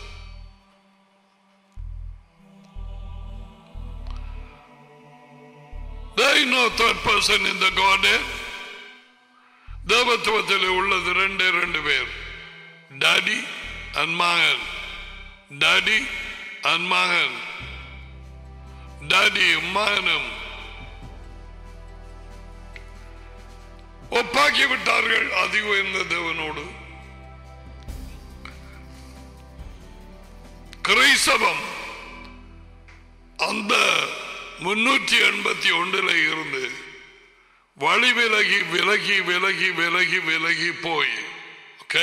There is no third person in the Godhead. தேவத்துவத்தில் உள்ளது ரெண்டே ரெண்டு பேர் டாடி அண்ட் மகன் டாடி அண்ட் மகன் டாடி மகனும் ஒப்பாக்கி விட்டார்கள் அதி உயர்ந்த தேவனோடு கிரைசவம் அந்த முன்னூற்றி எண்பத்தி ஒன்றில் இருந்து வழி விலகி விலகி விலகி விலகி விலகி போய் ஓகே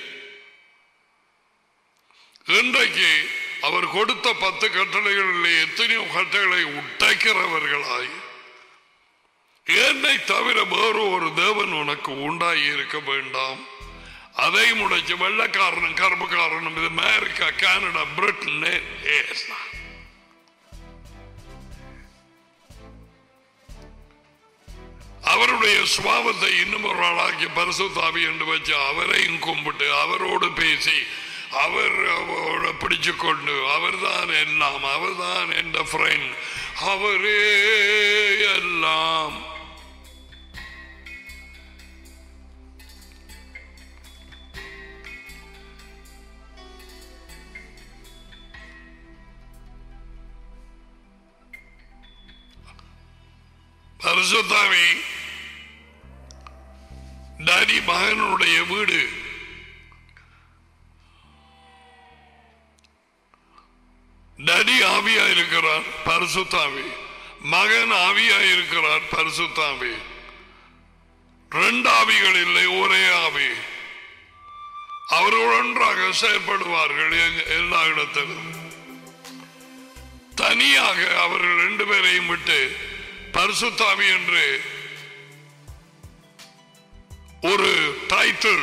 இன்றைக்கு அவர் கொடுத்த பத்து கட்டளைகளில் எத்தனையோ கட்டளை உடைக்கிறவர்களாய் என்னை தவிர வேறு ஒரு தேவன் உனக்கு உண்டாகி இருக்க வேண்டாம் அதை முடைச்சு வெள்ளக்காரனும் கருப்புக்காரனும் இது அமெரிக்கா கனடா பிரிட்டன் அவருடைய சுவாபத்தை இன்னும் ஒரு ஆளாக்கி பரிசுத்தாவி என்று வச்சு அவரையும் கும்பிட்டு அவரோடு பேசி அவர் அவரோட பிடிச்சு கொண்டு அவர்தான் எல்லாம் அவர்தான் என்ற ஃப்ரெண்ட் அவரே எல்லாம் பரிசுத்தாவி டாடி மகனுடைய வீடு டாடி ஆவியா இருக்கிறார் பரிசுத்தாவி மகன் ஆவியா இருக்கிறார் பரிசுத்தாவி ரெண்டு ஆவிகள் இல்லை ஒரே ஆவி அவர்கள் ஒன்றாக செயல்படுவார்கள் எங்க- எல்லா இடத்திலும் தனியாக அவர்கள் ரெண்டு பேரையும் விட்டு பரிசுத்தாவி என்று ஒரு டைட்டில்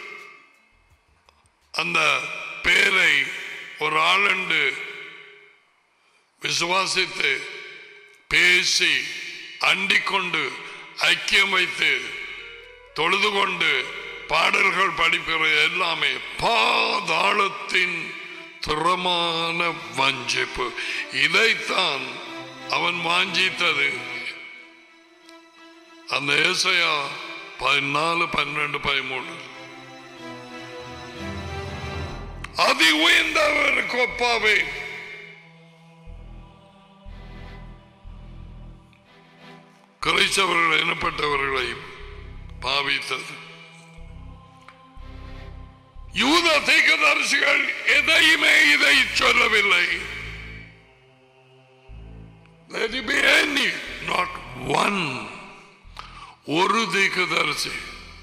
அந்த பேரை ஒரு ஆளண்டு விசுவாசித்து பேசி அண்டிக்கொண்டு ஐக்கியம் வைத்து தொழுது கொண்டு பாடல்கள் படிக்கிற எல்லாமே பாதாளத்தின் திறமான வஞ்சிப்பு இதைத்தான் அவன் வாஞ்சித்தது அந்த ஏசையா பதினாலு பன்னெண்டு பதிமூணு அதி உயர்ந்தவர் கொப்பாவே கிரைச்சவர்கள் எனப்பட்டவர்களை பாவித்தது யூத தீர்க்கதரிசிகள் எதையுமே இதை சொல்லவில்லை Let it be any, not one. ஒரு தீர்க்கதரிசி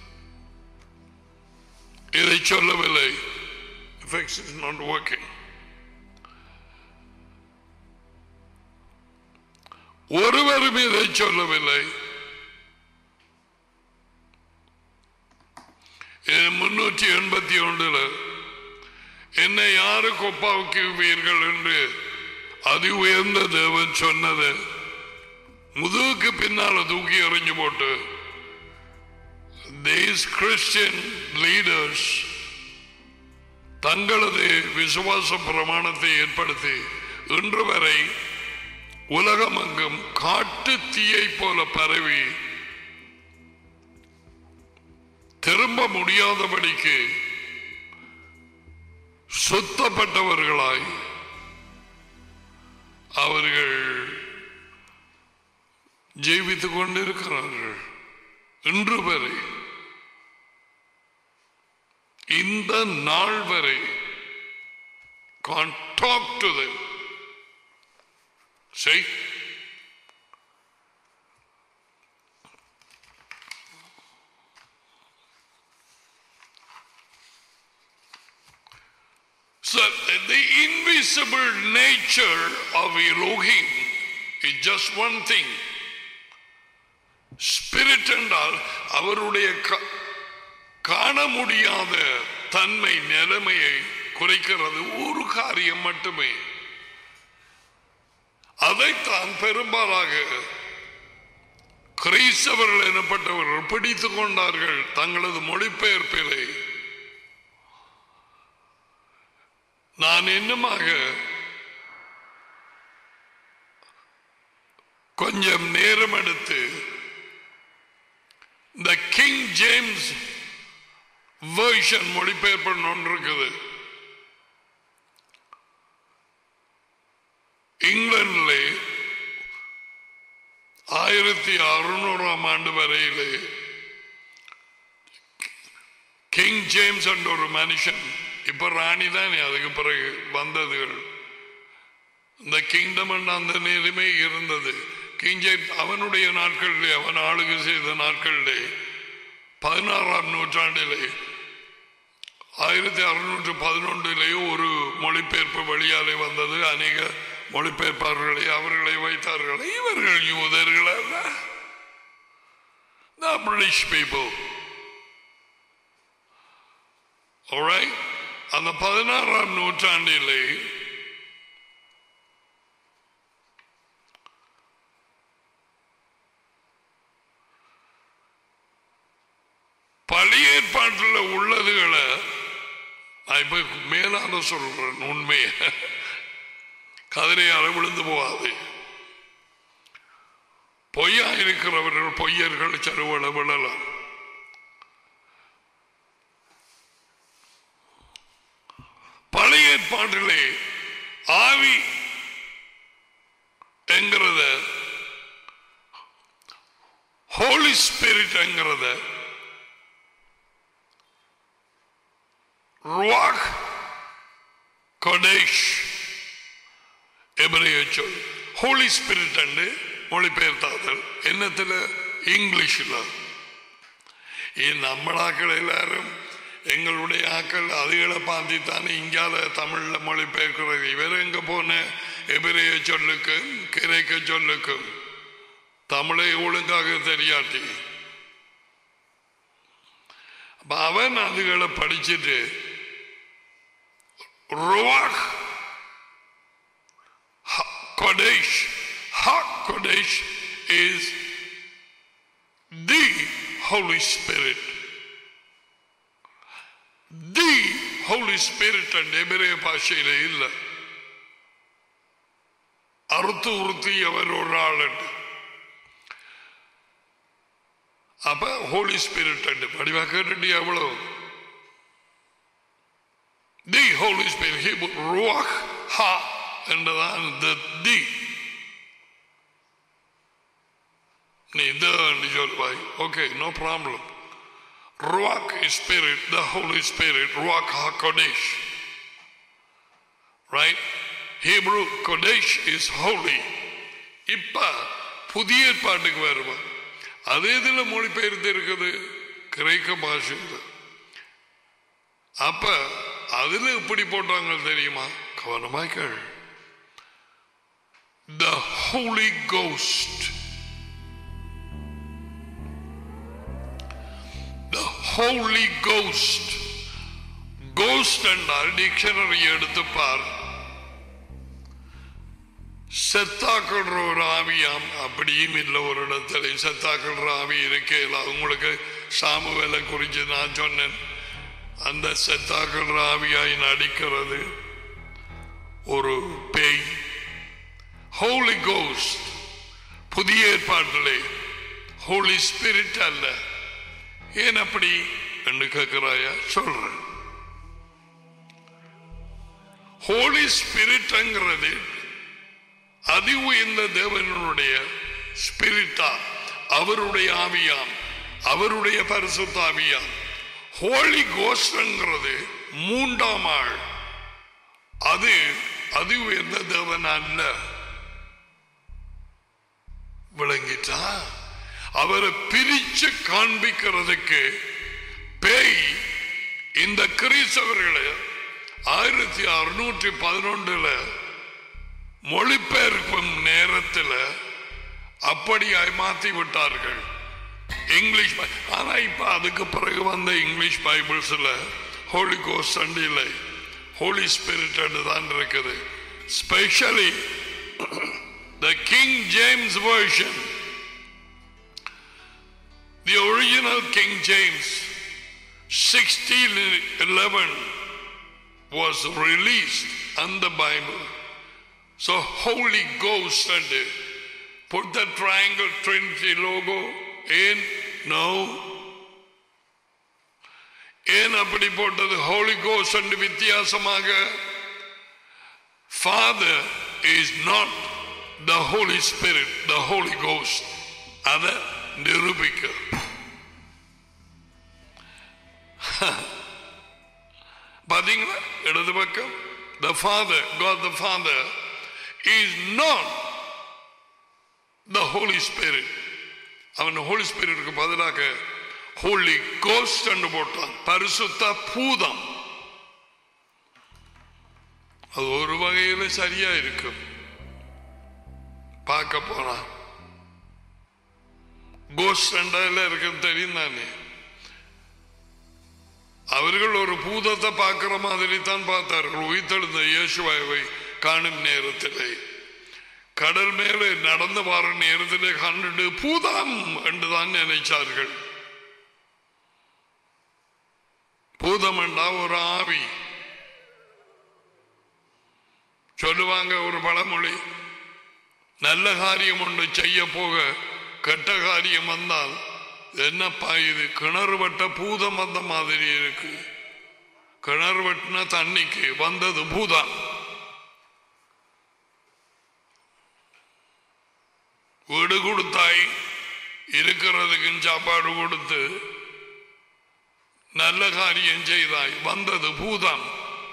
இதை சொல்லவில்லை Effects is not working. ஒருவரும் இதை சொல்லவில்லை இது முன்னூற்றி எண்பத்தி ஒன்றுல என்னை யாருக்கு ஒப்பாவுக்குவீர்கள் என்று அதி உயர்ந்த தேவன் சொன்னது முதுகுக்கு பின்னால தூக்கி எறிஞ்சு போட்டு these Christian leaders தங்களது விசுவாச பிரமாணத்தை ஏற்படுத்தி இன்று வரை உலகமெங்கும் காட்டு தீயை போல பரவி திரும்ப முடியாதபடிக்கு சுத்தப்பட்டவர்களாய் அவர்கள் ஜீவித்துக் கொண்டிருக்கிறார்கள் இன்று வரை இந்த நாள் வரை can't talk to them see So the invisible nature of Elohim is just one thing. Spirit என்றால் அவருடைய க- காண முடியாத தன்மை நிலைமையை குறைக்கிறது ஒரு காரியம் மட்டுமே அதைத்தான் பெரும்பாலாக கிறிஸ்தவர்கள் எனப்பட்டவர்கள் பிடித்துக் கொண்டார்கள் தங்களது மொழிபெயர்ப்பிலே நான் இன்னுமாக கொஞ்சம் நேரம் எடுத்து இந்த கிங் ஜேம்ஸ் வேர்ஷன் மொழிபெயர்ப்பு ஒன்று இருக்குது இங்கிலாந்திலே ஆயிரத்தி அறுநூறாம் ஆண்டு வரையிலே கிங் ஜேம்ஸ் என்ற ஒரு மனுஷன் இப்ப ராணி தான் அதுக்கு பிறகு வந்ததுகள் இந்த கிங்டம் அந்த நேரமே இருந்தது கிங் ஜேம்ஸ் அவனுடைய நாட்களிலே அவன் ஆளுகை செய்த நாட்களிலே பதினாறாம் நூற்றாண்டிலே ஆயிரத்தி அறுநூற்று பதினொன்றிலேயே ஒரு மொழிபெயர்ப்பு வழியாலே வந்தது அநேக மொழிபெயர்ப்பாளர்களை அவர்களை வைத்தார்கள் இவர்கள் யூதர்கள் அல்ல The British people. Alright? அந்த பதினாறாம் நூற்றாண்டிலே பழைய ஏற்பாட்டில் உள்ளதுகளை நான் இப்ப மேலான சொல்றேன் உண்மையை கதிரையால விழுந்து போகாது பொய்யா இருக்கிறவர்கள் பொய்யர்கள் சருவல விழலாம் பழைய ஏற்பாட்டிலே ஆவி என்கிறத ஹோலி ஸ்பிரிட் என்கிறத ருவாக் கொடேஷ் எபிரேய சொல் ஹோலி ஸ்பிரிட் அண்டு மொழிபெயர்த்தாதல் என்னத்தில் இங்கிலீஷில் நம்மளாக்கள் எல்லாரும் எங்களுடைய ஆக்கள் அதுகளை பார்த்துத்தானே இங்கால தமிழ்ல மொழிபெயர்க்கிறது இவர் எங்க போன எபிரேய சொல்லுக்கும் கிரேக்க சொல்லுக்கும் தமிழை ஒழுங்காக தெரியாட்டி அப்ப அவன் அதுகளை படிச்சுட்டு ருவாக் Kodesh. Ha Kodesh is the Holy Spirit. The Holy Spirit எபிரேய பாஷையில இல்ல அறுத்து உறுத்தி அவர் ஒரு ஆள் அப்ப ஹோலி ஸ்பிரிட் படிவா கேட்டுட்டு எவ்வளவு தி ஹோலி ஸ்பிரிட் ருவாக் ஹா என்றதான் இந்த தி நீ த என்று சொல்வாய் ஓகே நோ ப்ராப்ளம் ருவாக் ஸ்பிரிட் த ஹோலி ஸ்பிரிட் ருவாக் ஹா கொடேஷ் ரைட் ஹீப்ரூ கொடேஷ் இஸ் ஹோலி இப்ப புதிய ஏற்பாட்டுக்கு வருவோம் அது இதுல மொழிபெயர்த்து இருக்குது கிரேக்க பாஷையில் அப்ப அதுல எப்படி போட்டாங்க தெரியுமா கவனமாய் கேள் the Holy Ghost the Holy Ghost ghost என்றால் டிக்ஷனரி எடுத்து பார் செத்தாக்கிற ஒரு ஆவியாம் அப்படியும் இல்லை ஒரு இடத்துல செத்தாக்கிற ஆவி இருக்கல உங்களுக்கு சாமுவேலை குறித்து நான் சொன்னேன் அந்த செத்தாக்கிற ஆவியாய் நடிக்கிறது ஒரு பேய் ஹோலி கோஸ்ட் புதிய ஏற்பாட்டிலே ஹோலி ஸ்பிரிட் அல்ல ஏன் அப்படி என்று கேட்கிறாயா சொல்றேன் ஹோலி ஸ்பிரிட்ங்கிறது அதி உயர்ந்த தேவனுடைய ஸ்பிரிட்டா அவருடைய ஆவியாம் அவருடைய பரிசுத்த ஆவியாம் ஹோலி கோஸ்ட்ங்கிறது மூன்றாம் ஆள் அது அதி உயர்ந்த தேவன் அல்ல விளங்கிட்டா அவரை பிரிச்சு காண்பிக்கிறதுக்கு பேய் இந்த கிறிஸ்தவர்களை ஆயிரத்தி அறுநூற்றி பதினொன்றுல மொழிபெயர்க்கும் நேரத்தில் அப்படியாய் மாத்தி விட்டார்கள் இங்கிலீஷ் பை- ஆனா இப்ப அதுக்கு பிறகு வந்த இங்கிலீஷ் பைபிள்ஸ்ல ஹோலி கோஸ்ட் இல்லை ஹோலி ஸ்பிரிட் தான் இருக்குது especially the King James version the original king james 1611 was released on the bible so holy ghost and put the triangle trinity logo in no ஏன் அப்படி போட்டது ஹோலி கோஸ்ட் என்று வித்தியாசமாக Father is not the Holy Spirit the Holy Ghost அதை நிரூபிக்க பாத்தீங்களா இடது பக்கம் the Father God the Father is not the Holy Spirit அவன் ஹோலி ஸ்பிரிட்டுக்கு பதிலாக ஹோலி கோஸ்ட் என்று போட்டான் பரிசுத்த பூதம் அது ஒரு வகையில சரியா இருக்கும் பார்க்க போனா கோஸ்ட் ரெண்டாயில இருக்குன்னு தெரியும் தானே அவர்கள் ஒரு பூதத்தை பார்க்கிற மாதிரி தான் பார்த்தார்கள் உயிர்த்தெழுந்த இயேசுவாவை காணும் நேரத்திலே கடல் மேலே நடந்து வர நேரத்திலே கண்டு பூதம் என்றுதான் நினைச்சார்கள் பூதம் என்றா ஒரு ஆவி சொல்லுவாங்க ஒரு பழமொழி நல்ல காரியம் ஒன்று செய்ய போக கெட்ட காரியம் வந்தால் என்னப்பா இது கிணறு வெட்ட பூதம் வந்த மாதிரி இருக்கு கிணறு வெட்டின தண்ணிக்கு வந்தது பூதம் வீடு கொடுத்தாய் இருக்கிறதுக்கு சாப்பாடு கொடுத்து நல்ல காரியம் செய்தாய் வந்தது பூதம்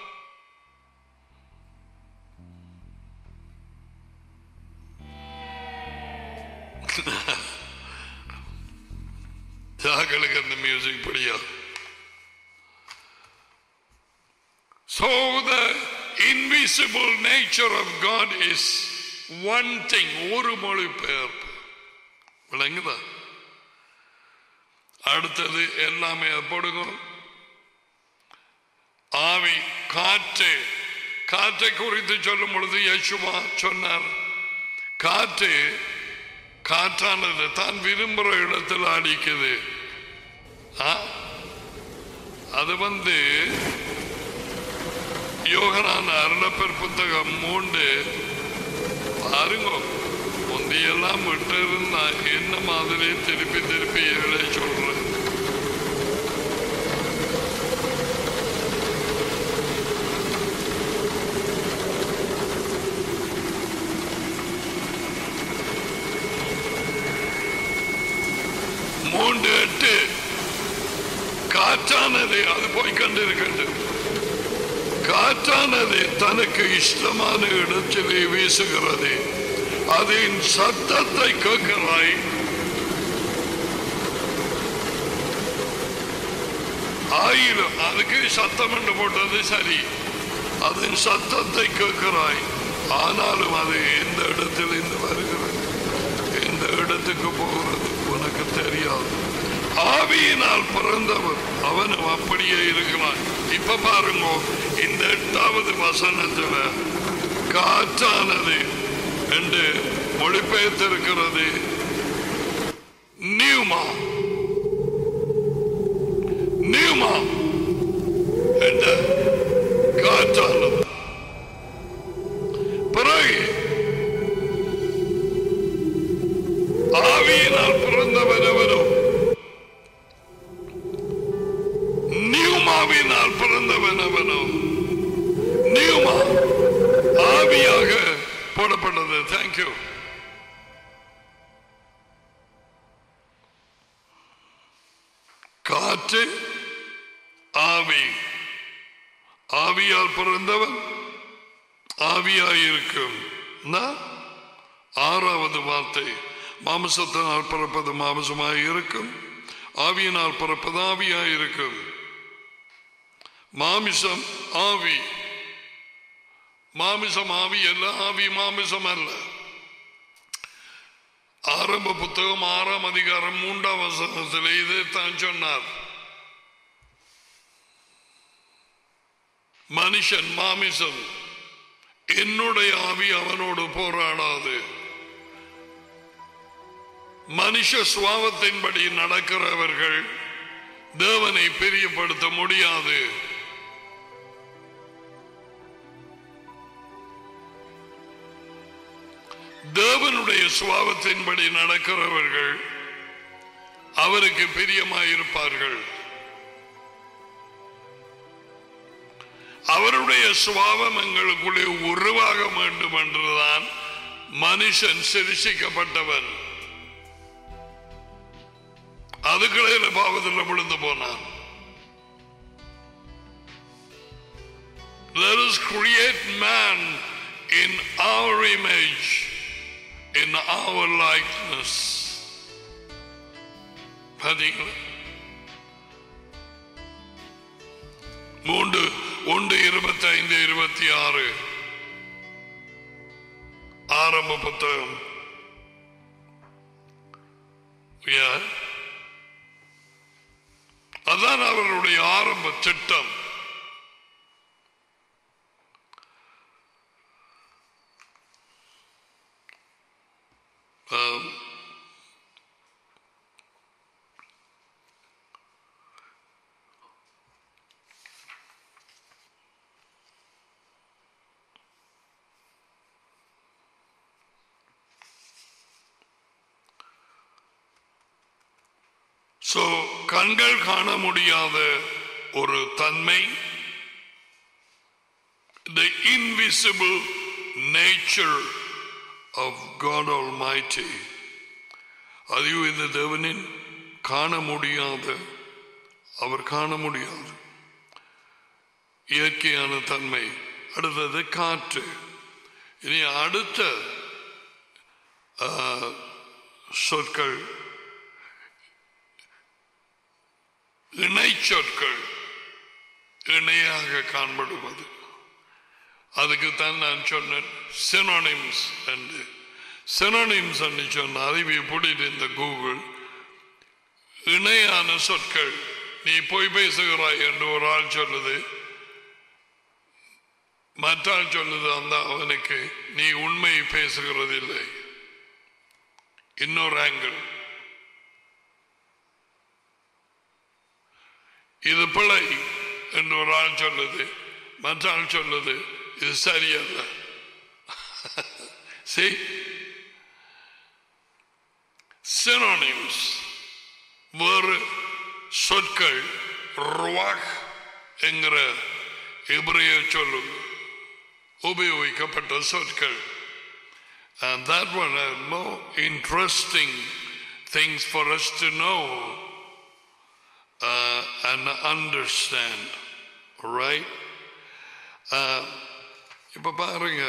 ஜாக்களுக்கு அந்த மியூசிக் பிடிக்கும் So the invisible nature of God is one thing. ஒரு மொழிபெயர்ப்பு விளங்குதா அடுத்தது எல்லாமே போடுங்க ஆவி காற்று காற்றை குறித்து சொல்லும் பொழுது யசுவா சொன்னார் காற்று காற்றானது தான் விரும்புகிற இடத்துல அடிக்குது ஆ? அது வந்து யோகனான அருளப்பர் புத்தகம் மூன்று பாருங்க முந்தையெல்லாம் விட்டு இருந்தா என்ன மாதிரி திருப்பி திருப்பி ஏழை சொல்றேன் மூன்று எட்டு காற்றானது அது போய் கண்டிருக்கின்றது காற்றானது தனக்கு இஷ்டமான இடத்திலே வீசுகிறது அதன் சத்தத்தை கேட்கிறாய் ஆயிரம் அதுக்கு சத்தம் என்று போட்டது சரி அதன் சத்தத்தை கேட்கிறாய் ஆனாலும் அது எந்த இடத்தில் இருந்து வருகிறது எந்த இடத்துக்கு போகிறது உனக்கு தெரியாது ஆவியினால் பிறந்தவர் அவனும் அப்படியே இருக்கிறான் இப்ப பாருங்க இந்த எட்டாவது வசனத்துல காற்றானது என்று மொழிபெயர்த்திருக்கிறது நியூமா நியூமா என்ற காற்றானது பிறகு ஆவியினால் பிறந்தவன் எவனும் நியூமாவினால் பிறந்தவன் அவனும் நியூமா ஆவியாக போடப்பட்டது தேங்க்யூ காற்று ஆவி ஆவியால் பிறந்தவன் ஆவியாயிருக்கும் நான் ஆறாவது வார்த்தை மாமிசத்தினால் பிறப்பது மாமிசமாய் இருக்கும் ஆவியினால் பிறப்பது ஆவியாய் இருக்கும் மாமிசம் ஆவி மாமிசம் ஆவி அல்ல ஆவி மாமிசம் அல்ல ஆரம்ப புத்தகம் ஆறாம் அதிகாரம் மூன்றாம் வசனத்தில் இதைத்தான் சொன்னார் மனுஷன் மாமிசம் என்னுடைய ஆவி அவனோடு போராடாது மனுஷ சுவாவத்தின்படி நடக்கிறவர்கள் தேவனை பிரியப்படுத்த முடியாது தேவனுடைய சுவாவத்தின்படி நடக்கிறவர்கள் அவருக்கு பிரியமாயிருப்பார்கள் அவருடைய சுவாவம் எங்களுக்குள்ளே உருவாக வேண்டும் என்றுதான் மனுஷன் சிரிசிக்கப்பட்டவன் அதுக்கடையில பாவத்தில் விழுந்து போனான் Let us create man in our image, in our likeness. பார்த்தீங்களா மூன்று ஒன்று இருபத்தி ஐந்து இருபத்தி ஆறு ஆரம்ப புத்தகம் Yeah. அதான் அவருடைய ஆரம்ப திட்டம் ஆம். So, கண்கள் காண முடியாத ஒரு தன்மை the invisible nature of God Almighty அதுவும் இந்த தேவனின் காண முடியாத அவர் காண முடியாது இயற்கையான தன்மை அடுத்தது காற்று இனி அடுத்த ஆ, சொற்கள் இணை சொற்கள் இணையாக காண்படுவது அதுக்கு தான் நான் சொன்னேன் சினோனிம்ஸ் என்று சினோனிம்ஸ் என்று சொன்ன அறிவி புடிட்டு இந்த கூகுள் இணையான சொற்கள் நீ பொய் பேசுகிறாய் என்று ஒரு ஆள் சொல்லுது மற்றாள் சொல்லுது அந்த அவனுக்கு நீ உண்மை பேசுகிறதில்லை இன்னொரு ஆங்கிள் இது பிழை என்று ஒரு ஆள் சொல்லுது மற்ற ஆள் சொல்லுது இது சரியல்ல See? Synonyms வேறு சொற்கள் ருவாக் என்கிற எபிரேய சொல்லு உபயோகிக்கப்பட்ட சொற்கள் And that one are more interesting things for us to know uh, and understand. Right? Uh, இப்ப பாருங்க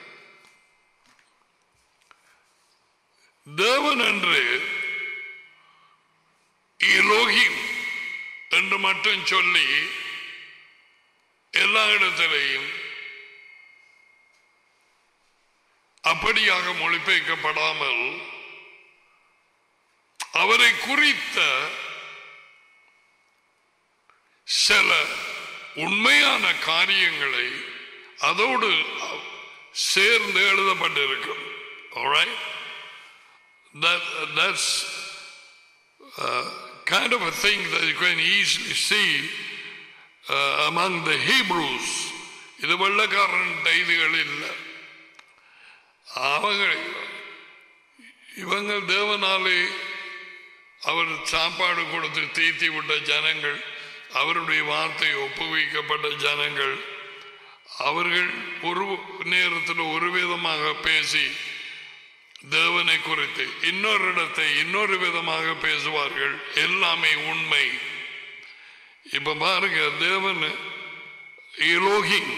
தேவன் என்று இலோகிம் என்று மட்டும் சொல்லி எல்லா இடத்திலையும் அப்படியாக மொழிபெயர்க்கப்படாமல் அவரை குறித்த சில உண்மையான காரியங்களை அதோடு சேர்ந்து எழுதப்பட்டிருக்கும் Alright? That, that's uh, kind of a thing that you can easily see uh, among the Hebrews. இது வெள்ளக்காரன் இதுகள் இல்லை அவங்க இவங்க தேவனாலே அவர் சாப்பாடு கொடுத்து தீத்தி விட்ட ஜனங்கள் அவருடைய வார்த்தை ஒப்புவிக்கப்பட்ட ஜனங்கள் அவர்கள் ஒரு நேரத்தில் ஒரு விதமாக பேசி தேவனை குறித்து இன்னொரு இடத்தை இன்னொரு விதமாக பேசுவார்கள் எல்லாமே உண்மை இப்ப பாருங்க தேவன் இலோகிங்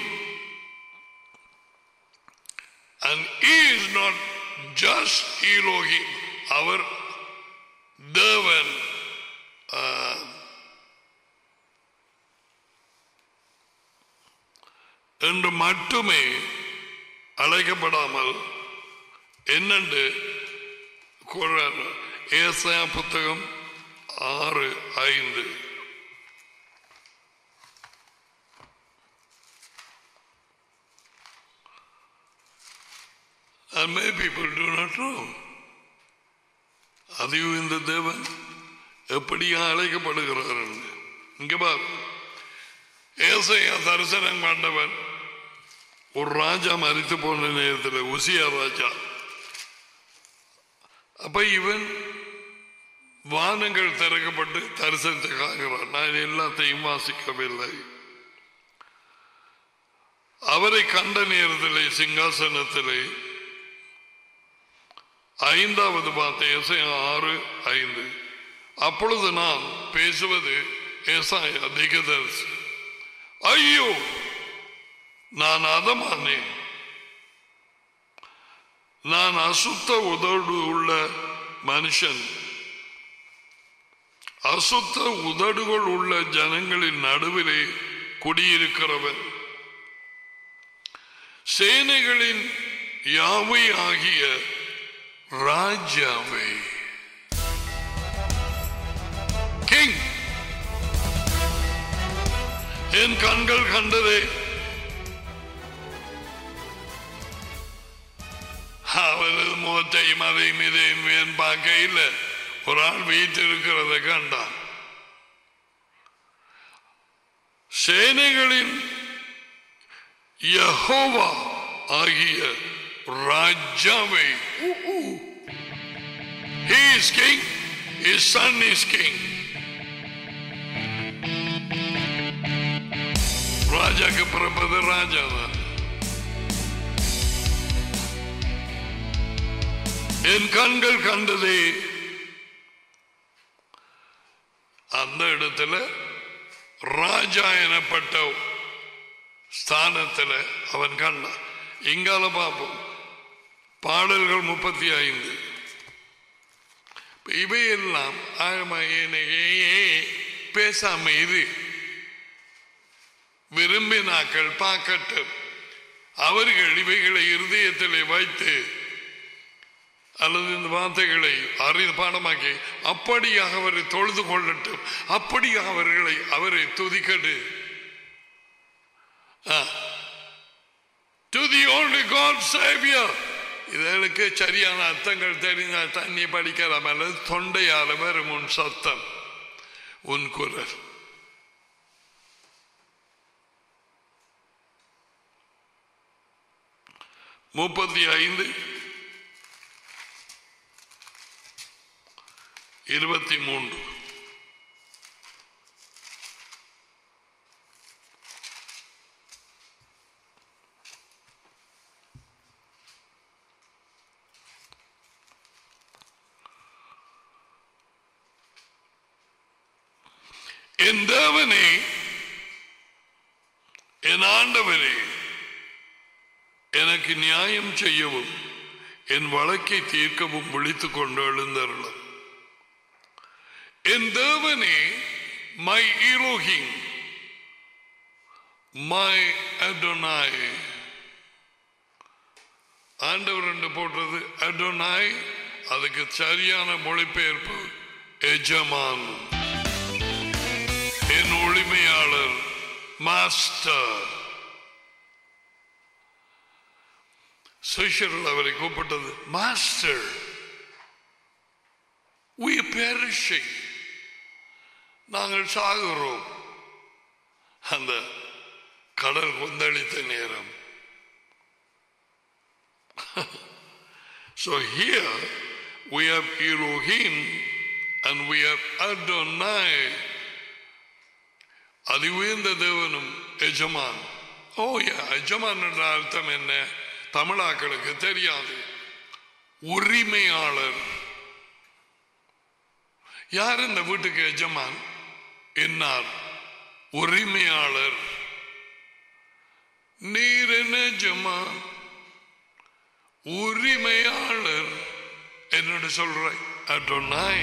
And he is not just Elohim, அவர் தேவன் ஆஹ், என்று மட்டுமே அழைக்கப்படாமல் என்னென்று கூறார் ஏசாயா புத்தகம் ஆறு ஐந்து And many people do not know. அதையும் இந்த தேவன் எப்படியா அழைக்கப்படுகிறார் என்று. இங்க பார் ஏசையா தரிசனம் கண்டவன் ஒரு ராஜா மறித்து போன நேரத்தில் உசியா ராஜா அப்ப இவன் வானங்கள் திறக்கப்பட்டு தரிசனத்தை காக்கிறான் நான் எல்லாத்தையும் வாசிக்கவில்லை அவரை கண்ட நேரத்திலே சிங்காசனத்திலே ஐந்தாவது வார்த்தை ஏசாயா ஆறு ஐந்து அப்பொழுது நான் பேசுவது ஏசாயா திகதர்ஸ் ஐயோ நான் அதமானேன் நான் அசுத்த உதடு உள்ள மனுஷன் அசுத்த உதடுகள் உள்ள ஜனங்களின் நடுவிலே குடியிருக்கிறவன் சேனைகளின் யாவை ஆகிய ராஜாவே கிங் என் கண்கள் கண்டதே அவரது முகத்தையும் அதையும் இதையும் ஏன் பார்க்க இல்லை ஒரு ஆள் வீட்டிருக்கிறத கண்டான் சேனைகளின் யஹோவா ஆகிய ராஜாவை He is king, his son is king. ராஜாக்கு பிறப்பது ராஜா தான் என் கண்கள் கண்டதே அந்த இடத்துல ராஜா எனப்பட்ட ஸ்தானத்தில் அவன் கண்டான் இங்கால பார்ப்போம் பாடல்கள் முப்பத்தி ஐந்து இவையெல்லாம் ஆகமா, எனக்கு ஏன் பேசாம இது விரும்பினாக்கள் பார்க்கட்டும் அவர்கள் இவைகளை இருதயத்திலே வைத்து அல்லது இந்த வார்த்தைகளை அறிந்து பாடமாக்கி அப்படியாக அவரை தொழுது கொள்ளட்டும் அப்படியாக அவர்களை அவரை துதிக்கட்டு to the only God saviour இதற்கு சரியான அர்த்தங்கள் தெரிந்தால் தண்ணி படிக்கலாம் அல்லது தொண்டையால வரும் உன் சத்தம் உன் குரல் முப்பத்தி ஐந்து இருபத்தி மூன்று என் தேவனே என் ஆண்டவரே எனக்கு நியாயம் செய்யவும் என் வழக்கை தீர்க்கவும் விழித்துக் கொண்டு எழுந்தருளும் என் தேவனே மை ஈரோஹிங் மை அடோனாய் ஆண்டவர் என்று போட்டது அடோனாய் அதுக்கு சரியான மொழிபெயர்ப்பு எஜமான் என் உரிமையாளர் மாஸ்டர் சிஷர்கள் அவரை கூப்பிட்டது மாஸ்டர் we are perishing நாங்கள் சாகுறோம் அந்த கடல் கொந்தளித்த நேரம் so here we have Elohim and we have Adonai அதி உயர்ந்த தேவனும் எஜமான் ஓ எஜமான் என்ற அர்த்தம் என்ன தமிழாக்களுக்கு தெரியாது உரிமையாளர் யார் இந்த வீட்டுக்கு எஜமான் என்னார் உரிமையாளர் நீர் என்ன எஜமான் உரிமையாளர் என்னோட சொல்ற அடோனாய்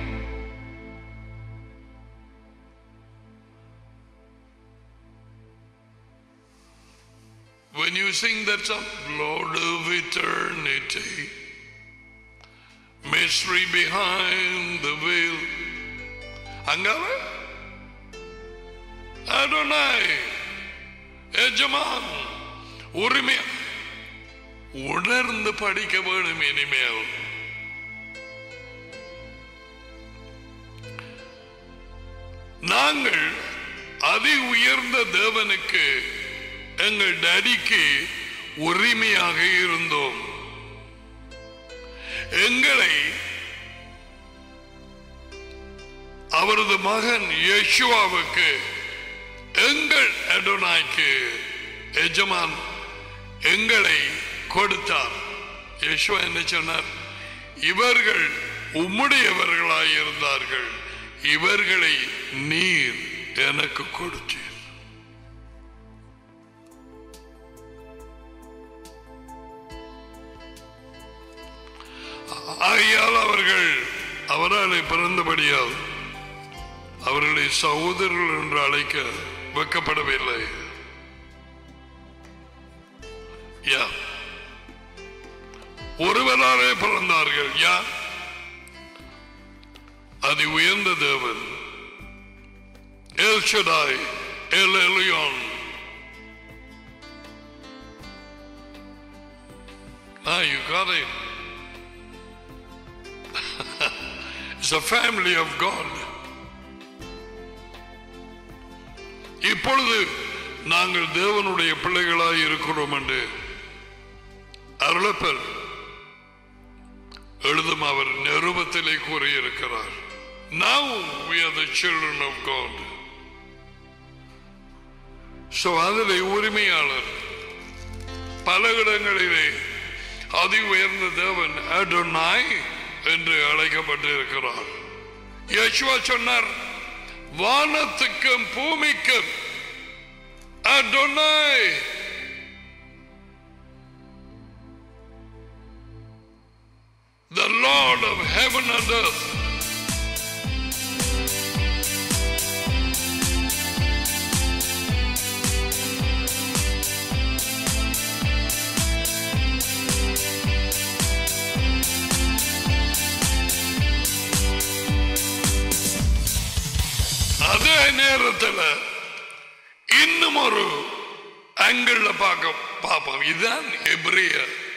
When you sing that song, Lord of eternity, mystery behind the veil, அங்காவ அடோனாய் எஜமான் உரிமை உணர்ந்து படிக்க வேணும் இனிமேல் நாங்கள் அதி உயர்ந்த தேவனுக்கு எங்கள் டடிக்கு உரிமையாக இருந்தோம் எங்களை அவரது மகன் யேசுவாவுக்கு எங்கள் அடோனாய்க்கு எஜமான் எங்களை கொடுத்தார் யேசுவா என்ன சொன்னார் இவர்கள் உம்முடையவர்களாய் இருந்தார்கள் இவர்களை நீர் எனக்கு கொடுத்தீர் ஆகையால் அவர்கள் அவரால் பிறந்தபடியால் அவர்களை சகோதரர்கள் என்று அழைக்க வைக்கப்படவில்லை யா ஒருவராலே பிறந்தார்கள் யார் அதி உயர்ந்த தேவன் எல் ஷடாய் எல் எலியோன் Ah, you got it. It's a family of God. இப்பொழுது நாங்கள் தேவனுடைய பிள்ளைகளாய் இருக்கிறோம் என்று அருளப்பர் எழுதும் அவர் நிருபத்திலே கூறியிருக்கிறார் Now we are the children of God. So அதிலே உரிமையாளர் பல இடங்களிலே அதி உயர்ந்த தேவன் அடோனாய் என்று அழைக்கப்பட்டிருக்கிறார் யேசுவா சொன்னார் வானத்துக்கும் பூமிக்கும் அடோனாய் the Lord of heaven and earth. அதே நேரத்தில் இன்னும் ஒரு ஆங்கிள் பார்க்க பார்ப்போம் இதுதான் எபிரிய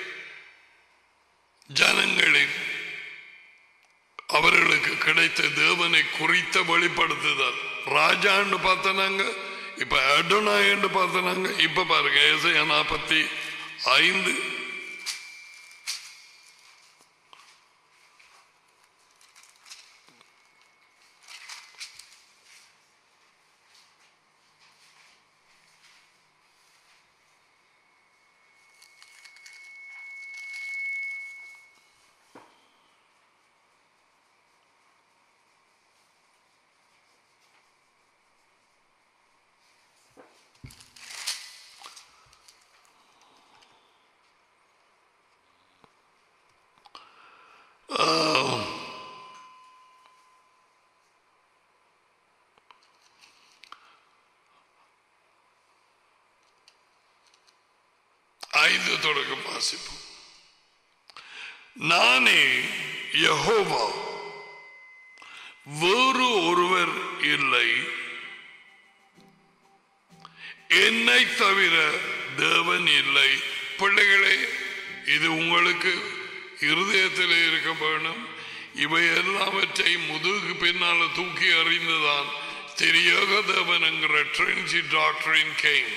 ஜனங்களின் அவர்களுக்கு கிடைத்த தேவனை குறித்த வெளிப்படுத்துதல் ராஜான்னு பார்த்தனாங்க இப்ப அடோனாயன்னு பார்த்தனாங்க இப்ப பாருங்க ஏசையா நாற்பத்தி ஐந்து ஆம். ஐந்து தொடக்கம் வாசிப்போம் நானே யெகோவா வேறு ஒருவர் இல்லை என்னை தவிர தேவன் இல்லை பிள்ளைகளே இது உங்களுக்கு இருதயத்தில் இருக்க வேணும் இவை எல்லாவற்றை முதுகு பின்னால தூக்கி அறிந்துதான் தெரியாக தேவன் என்கிற ட்ரென்சி டாக்டரின் கேம்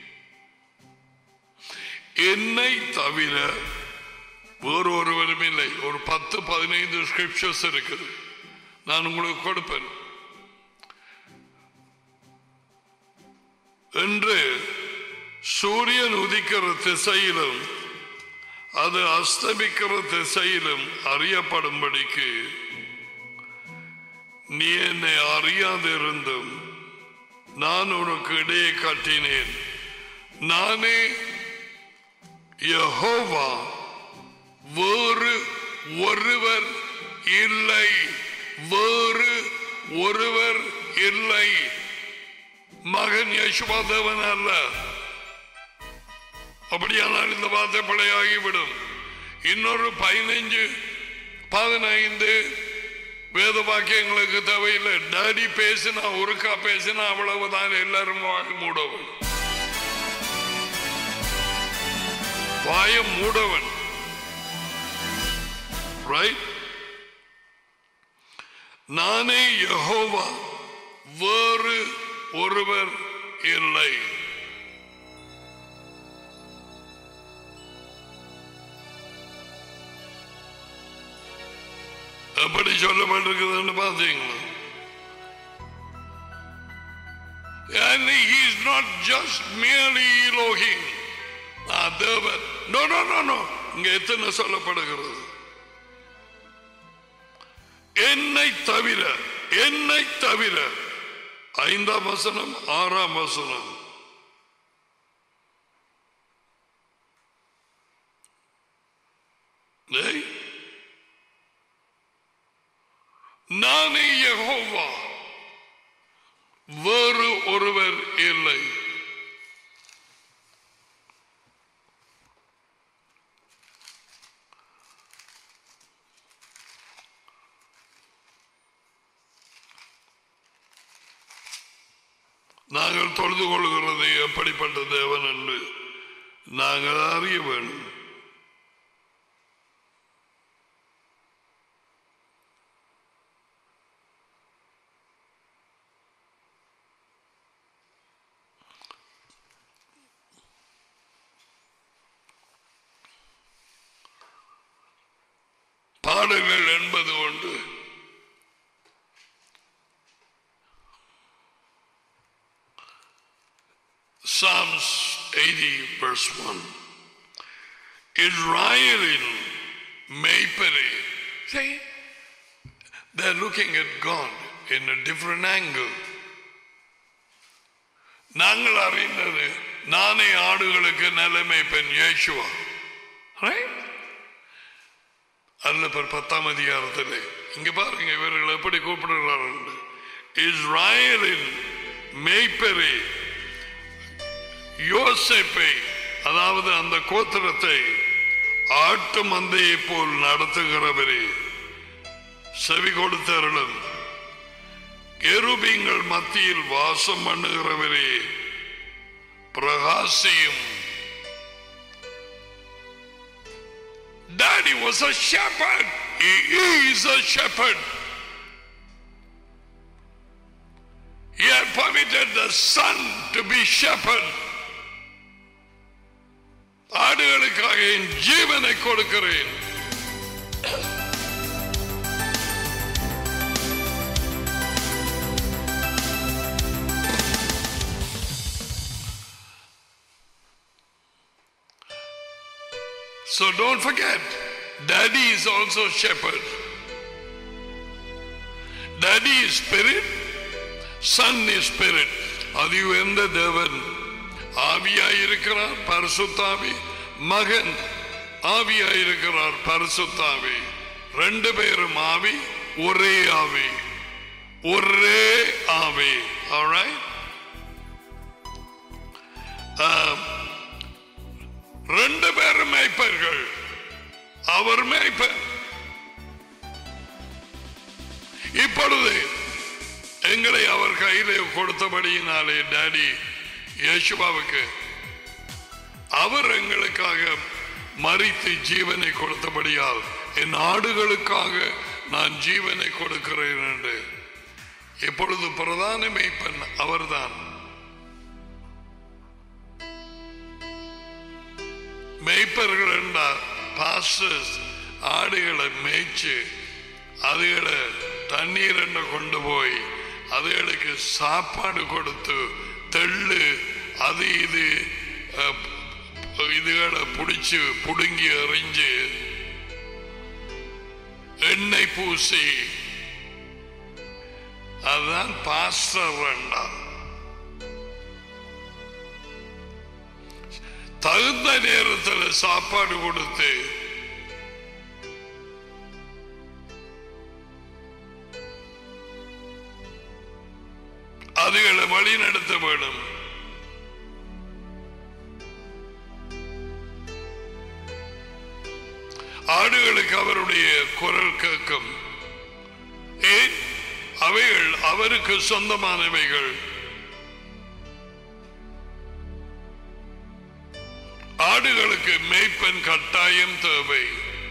என்னை தவிர வேறு ஒருவரும் இல்லை ஒரு பத்து பதினைந்து ஸ்கிரிப்சர்ஸ் இருக்குது நான் உங்களுக்கு கொடுப்பேன் என்று சூரியன் உதிக்கிற திசையிலும் அது அஸ்தமிக்கிற திசையிலும் அறியப்படும்படிக்கு நீ என்னை அறியாதிருந்தும் நான் உனக்கு இடையே காட்டினேன் நானே யெகோவா வேறு ஒருவர் இல்லை வேறு ஒருவர் இல்லை மகன் யசுவா தேவன் அல்ல அப்படியானால் இந்த வார்த்தை பிழையாகிவிடும் இன்னொரு பதினைஞ்சு பதினைந்து வேத வாக்கியங்களுக்கு தேவையில்லை டாடி பேசினா ஒருக்கா பேசினா அவ்வளவுதான் எல்லாரும் வாய் மூடவன் வாய மூடவன் ரைட் நானே யெகோவா வேறு ஒருவர் இல்லை எப்படி சொல்லப்பட்டிருக்குதுன்னு பார்த்தீங்களா And he is not just merely Elohim. Ah, தேவன் நோ நோ நோ நோ இங்க எத்தனை சொல்லப்படுகிறது என்னை தவிர என்னை தவிர ஐந்தாம் வசனம் ஆறாம் வசனம் டேய், நானே யெகோவா வேறு ஒருவர் இல்லை நாங்கள் தொழுது கொள்கிறது எப்படிப்பட்ட தேவன் என்று நாங்கள் அறிய வேண்டும் பாடல்கள் என்பது ஒன்று Psalms 80 verse 1. Israelin Maypere. See, they're looking at God in a different angle. நாங்கள் அறிந்தது நானே ஆடுகளுக்கு நிலைமை பெண் இயேசுவா Right? அல்ல பர் பத்தாம் அதிகாரத்தில் இங்க பாருங்க இவர்கள் எப்படி கூப்பிடுகிறார்கள் இஸ்ராயலின் மேய்ப்பரே யோசேப்பை அதாவது அந்த கோத்திரத்தை ஆட்டு மந்தையை போல் நடத்துகிறவரே செவி கொடுத்தருளும் கெருபீங்கள் மத்தியில் வாசம் பண்ணுகிறவரே பிரகாசியும் Daddy was a shepherd. He is a shepherd. He had permitted the son to be shepherd. ஆடுகளுக்காக என் ஜீவனை கொடுக்கிறேன் So don't forget, Daddy is also shepherd. Daddy is spirit, Son is spirit. அது எந்த தேவன் ஆவியாயிருக்கிறார் பரிசுத்தாவி மகன் ஆவியாயிருக்கிறார் பரிசுத்தாவி ரெண்டு பேரும் ஆவி ஒரே ஆவி ஒரே ஆவி alright? ஆம். ரெண்டு பேரும் மேய்ப்பர்கள் அவர் மேய்ப்பர் இப்பொழுது எங்களை அவர் கையிலே கொடுத்தபடியினாலே டாடி யேசுவாவுக்கு அவர் எங்களுக்காக மறித்து ஜீவனை கொடுத்தபடியால் என் ஆடுகளுக்காக நான் ஜீவனை கொடுக்கிறேன் என்று இப்பொழுது பிரதான மேய்ப்பன் அவர்தான் மேய்ப்பர்கள் என்றால் பாஸ்டர்ஸ் ஆடுகளை மேய்ச்சு அதுகளை தண்ணீர் என்ற கொண்டு போய் அதுகளுக்கு சாப்பாடு கொடுத்து தெள்ளு அது இது அஹ், இதுகளை பிடிச்சு புடுங்கி எறிஞ்சு எண்ணெய் பூசி அதுதான் பாஸ்டர் வேண்டாம் தகுந்த நேரத்தில் சாப்பாடு கொடுத்து அதுகளை வழி நடத்த வேண்டும் ஆடுகளுக்கு அவருடைய குரல் கேட்கும் ஏன் அவைகள் அவருக்கு சொந்தமானவைகள் ஆடுகளுக்கு மேய்ப்பன் கட்டாயம் தேவை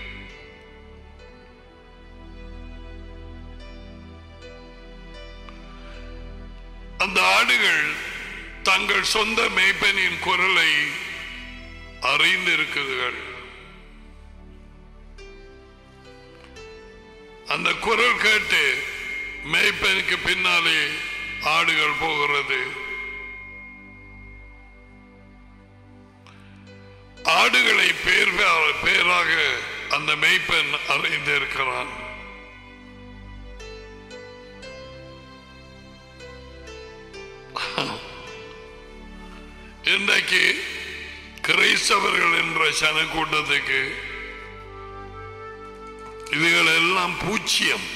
அந்த ஆடுகள் தங்கள் சொந்த மேய்ப்பனின் குரலை அறிந்திருக்குதுகள் அந்த குரல் கேட்டு மேய்ப்பனுக்கு பின்னாலே ஆடுகள் போகிறது ஆடுகளை பேர் பேராக அந்த மெய்ப்பெண் அறிந்திருக்கிறான் இன்றைக்கு கிரைஸ்தவர்கள் என்ற சனக்கூட்டத்துக்கு இதுகள் எல்லாம் பூச்சியம்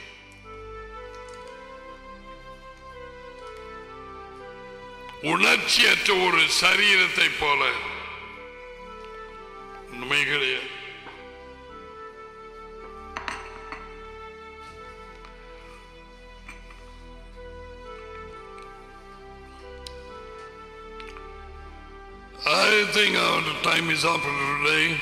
உணர்ச்சியற்ற ஒரு சரீரத்தை போல உண்மை கிடையாது I think our time is up for today.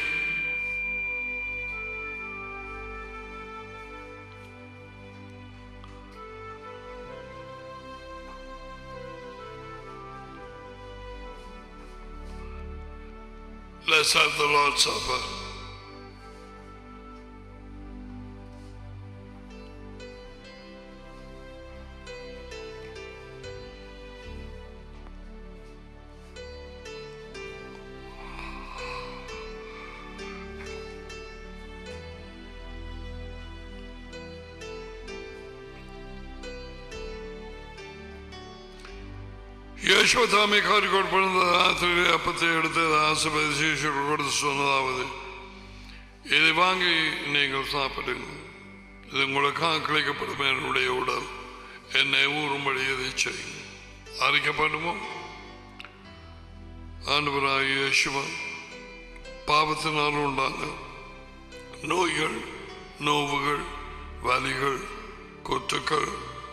Let's have the Lord's Supper. யசோதாமை காரிக்கோட் பிறந்த ஆத்திரை அப்பத்தை எடுத்து அதை ஆசிர்வதி சீஷர்கள் கொடுத்து சொன்னதாவது இதை வாங்கி நீங்கள் சாப்பிடுங்க இது உங்களுக்காக கிடைக்கப்படும் என்னுடைய உடல் என்னை ஊறும்படி இதை செய்யும் அறிக்கப்படுமோ ஆண்டவராகிய இயேசுவன் பாவத்தினால் உண்டான நோய்கள் நோவுகள் வலிகள் கொத்துக்கள்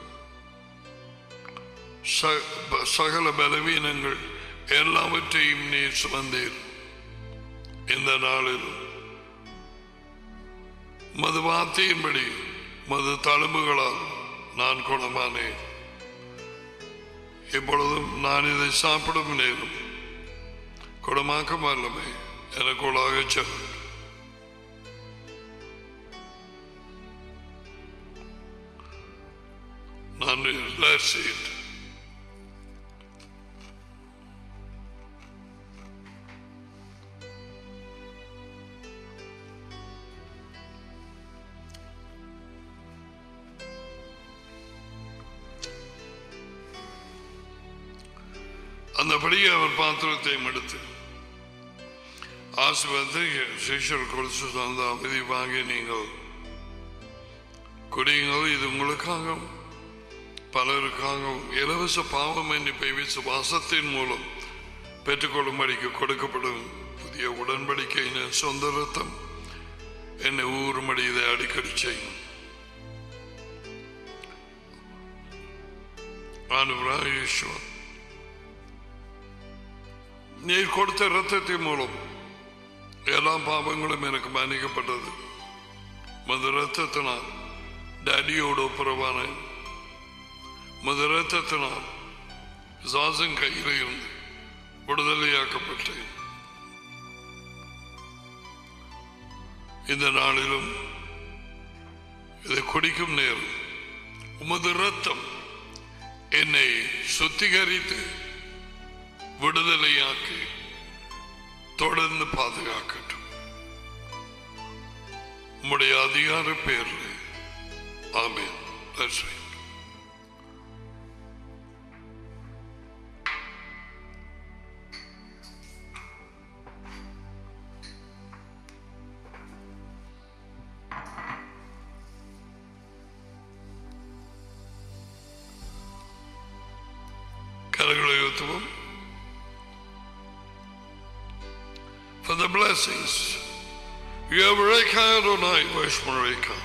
ச- சகல பலவீனங்கள் எல்லாவற்றையும் நீர் சுமந்தீர் இந்த நாளில் மது வார்த்தையின்படி மது தழும்புகளால் நான் குணமானேன் இப்பொழுதும் நான் இதை சாப்பிடும் நேரம் குணமாக்க வல்லமை எனக்குள்ளாக செல் நன்றி Let's eat. அந்தபடியே அவர் பாத்திரத்தையும் எடுத்து ஆசிர்வாதத்தை சிஷர் கொடுத்து தந்த அமைதி வாங்கி நீங்கள் குடியுங்கள் இது உங்களுக்காகவும் பலருக்காகவும் இலவச பாவம் மன்னிப்பை விசுவாசத்தின் மூலம் பெற்றுக்கொள்ளும்படிக்கு கொடுக்கப்படும் புதிய உடன்படிக்கையின் சொந்த ரத்தம் என்னை ஊறும்படி இதை அடிக்கடி செய்யும் ஆண்டவராக இயேசுவா, நீர் கொடுத்த ரத்தத்தின் மூலம் எல்லா பாவங்களும் எனக்கு மன்னிக்கப்பட்டது மது ரத்தத்தினால் டேடியோடு ஒப்புரவான மது ரத்தத்தினால் சாசன் கையில் இருந்து விடுதலையாக்கப்பட்டேன் இந்த நாளிலும் இதை குடிக்கும் நேரம் உமது ரத்தம் என்னை சுத்திகரித்து விடுதலையாக்கி தொடர்ந்து பாதுகாக்கட்டும் உம்முடைய அதிகார பேர்ல ஆமென் That's right. கரங்களை உயர்த்துவோம் for the blessings. Yavreka Adonai Vashmareka.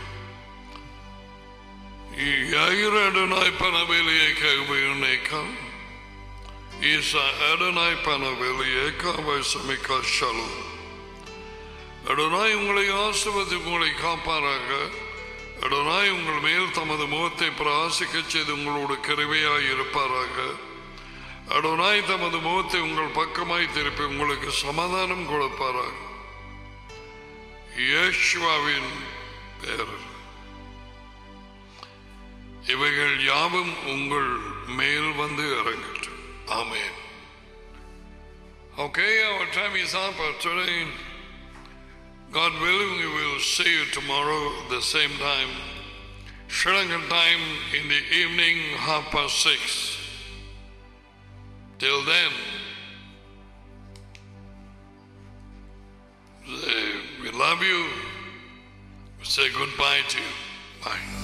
Yair Adonai Panavileka Vayuneka. Isa Adonai Panavileka Vasamika Shalom. Adonai உங்களை ஆசிர்வதி உங்களை காப்பாராக அடனாய் உங்கள் மேல் தமது முகத்தை பிரகாசிக்கச் செய்து உங்களோடு கருவையாய் இருப்பாராக அடனாய் தமது முகத்தை உங்கள் பக்கமாய் திருப்பி உங்களுக்கு சமாதானம் கொடுப்பாராக இயேசுவாவின் பெயரில் இவைகள் யாவும் உங்கள் மேல் வந்து இறங்கட்டும் ஆமென் Okay, our time is up for today. God willing, we will see you tomorrow at the same time. Sri Lankan time in the evening, half past six. Till then, say, we love you. We say goodbye to you. Bye.